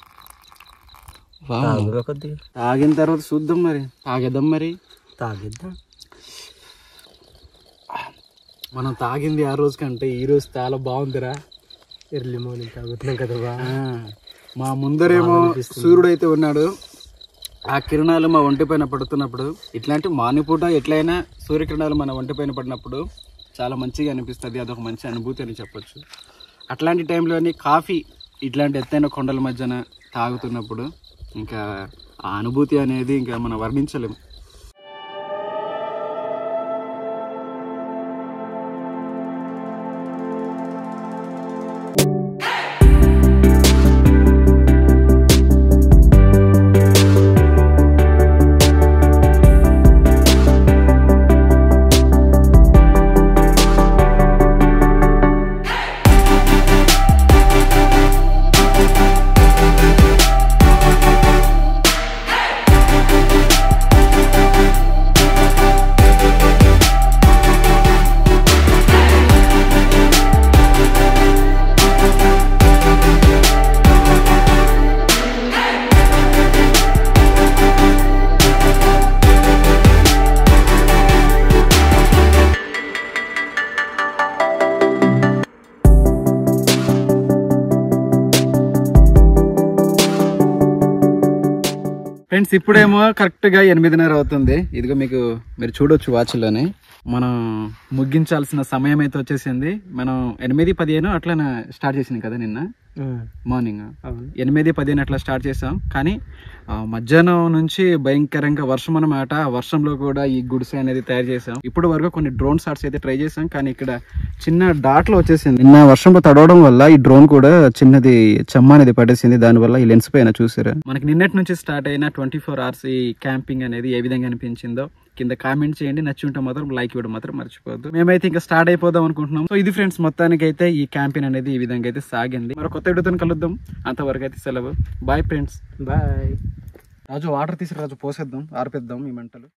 వావ్.
తాగురా కొద్దిగా
తాగిన తర్వాత చూద్దాం మరి తాగేద్దాం మరి
తాగిద్దాం
మనం తాగింది ఆ రోజు కంటే ఈ రోజు చాలా బాగుందిరా
ఎర్లీ మార్నింగ్ తాగుతున్నాం కదా బా
ఆ, మా ముందరేమో సూర్యుడు అయితే ఉన్నాడు ఆ కిరణాలు మా ఒంటి పైన పడుతున్నప్పుడు ఇట్లాంటి మానిపూట ఎట్లయినా సూర్యకిరణాలు మన ఒంటి పైన పడినప్పుడు చాలా మంచిగా అనిపిస్తుంది అదొక మంచి అనుభూతి అని చెప్పొచ్చు అట్లాంటి టైంలోని కాఫీ ఇట్లాంటి ఎత్తైన కొండల మధ్యన తాగుతున్నప్పుడు ఇంకా ఆ అనుభూతి అనేది ఇంకా మనం వర్ణించలేము ఫ్రెండ్స్ ఇప్పుడేమో కరెక్ట్ గా ఎనిమిదిన్నర అవుతుంది ఇదిగో మీకు మీరు చూడొచ్చు వాచ్ లోనే మనం ముగించాల్సిన సమయం అయితే వచ్చేసింది మనం ఎనిమిది పదిహేను అట్లా స్టార్ట్ చేసింది కదా నిన్న మార్నింగ్ ఎనిమిది పదిహేను అట్లా స్టార్ట్ చేసాం కానీ ఆ, మధ్యాహ్నం నుంచి భయంకరంగా వర్షం అన్నమాట ఆ వర్షంలో కూడా ఈ గుడిసె అనేది తయారు చేసాం ఇప్పుడు వరకు కొన్ని డ్రోన్ షాట్స్ అయితే ట్రై చేసాం కానీ ఇక్కడ చిన్న డాట్లో వచ్చేసింది నిన్న వర్షంలో తడవడం వల్ల ఈ డ్రోన్ కూడా చిన్నది చెమ్మ అనేది పడేసింది దానివల్ల ఈ లెన్స్ పైన చూసారా మనకి నిన్నటి నుంచి స్టార్ట్ అయిన ట్వంటీ ఫోర్ అవర్స్ ఈ క్యాంపింగ్ అనేది ఏ విధంగా అనిపించిందో కింద కామెంట్ చేయండి నచ్చి ఉంటే మాత్రం లైక్ ఇవ్వడం మాత్రం మర్చిపోవద్దు మేమైతే ఇంకా స్టార్ట్ అయిపోదాం అనుకుంటున్నాం సో ఇది ఫ్రెండ్స్ మొత్తానికి అయితే ఈ క్యాంపెయిన్ అనేది ఈ విధంగా అయితే సాగింది మరో కొత్త వీడియోతో కలుద్దాం అంతవరకు అయితే సెలవు bye friends
bye
Raju water తీసి రాజు పోసేద్దాం ఆర్పేద్దాం ఈ మంటలు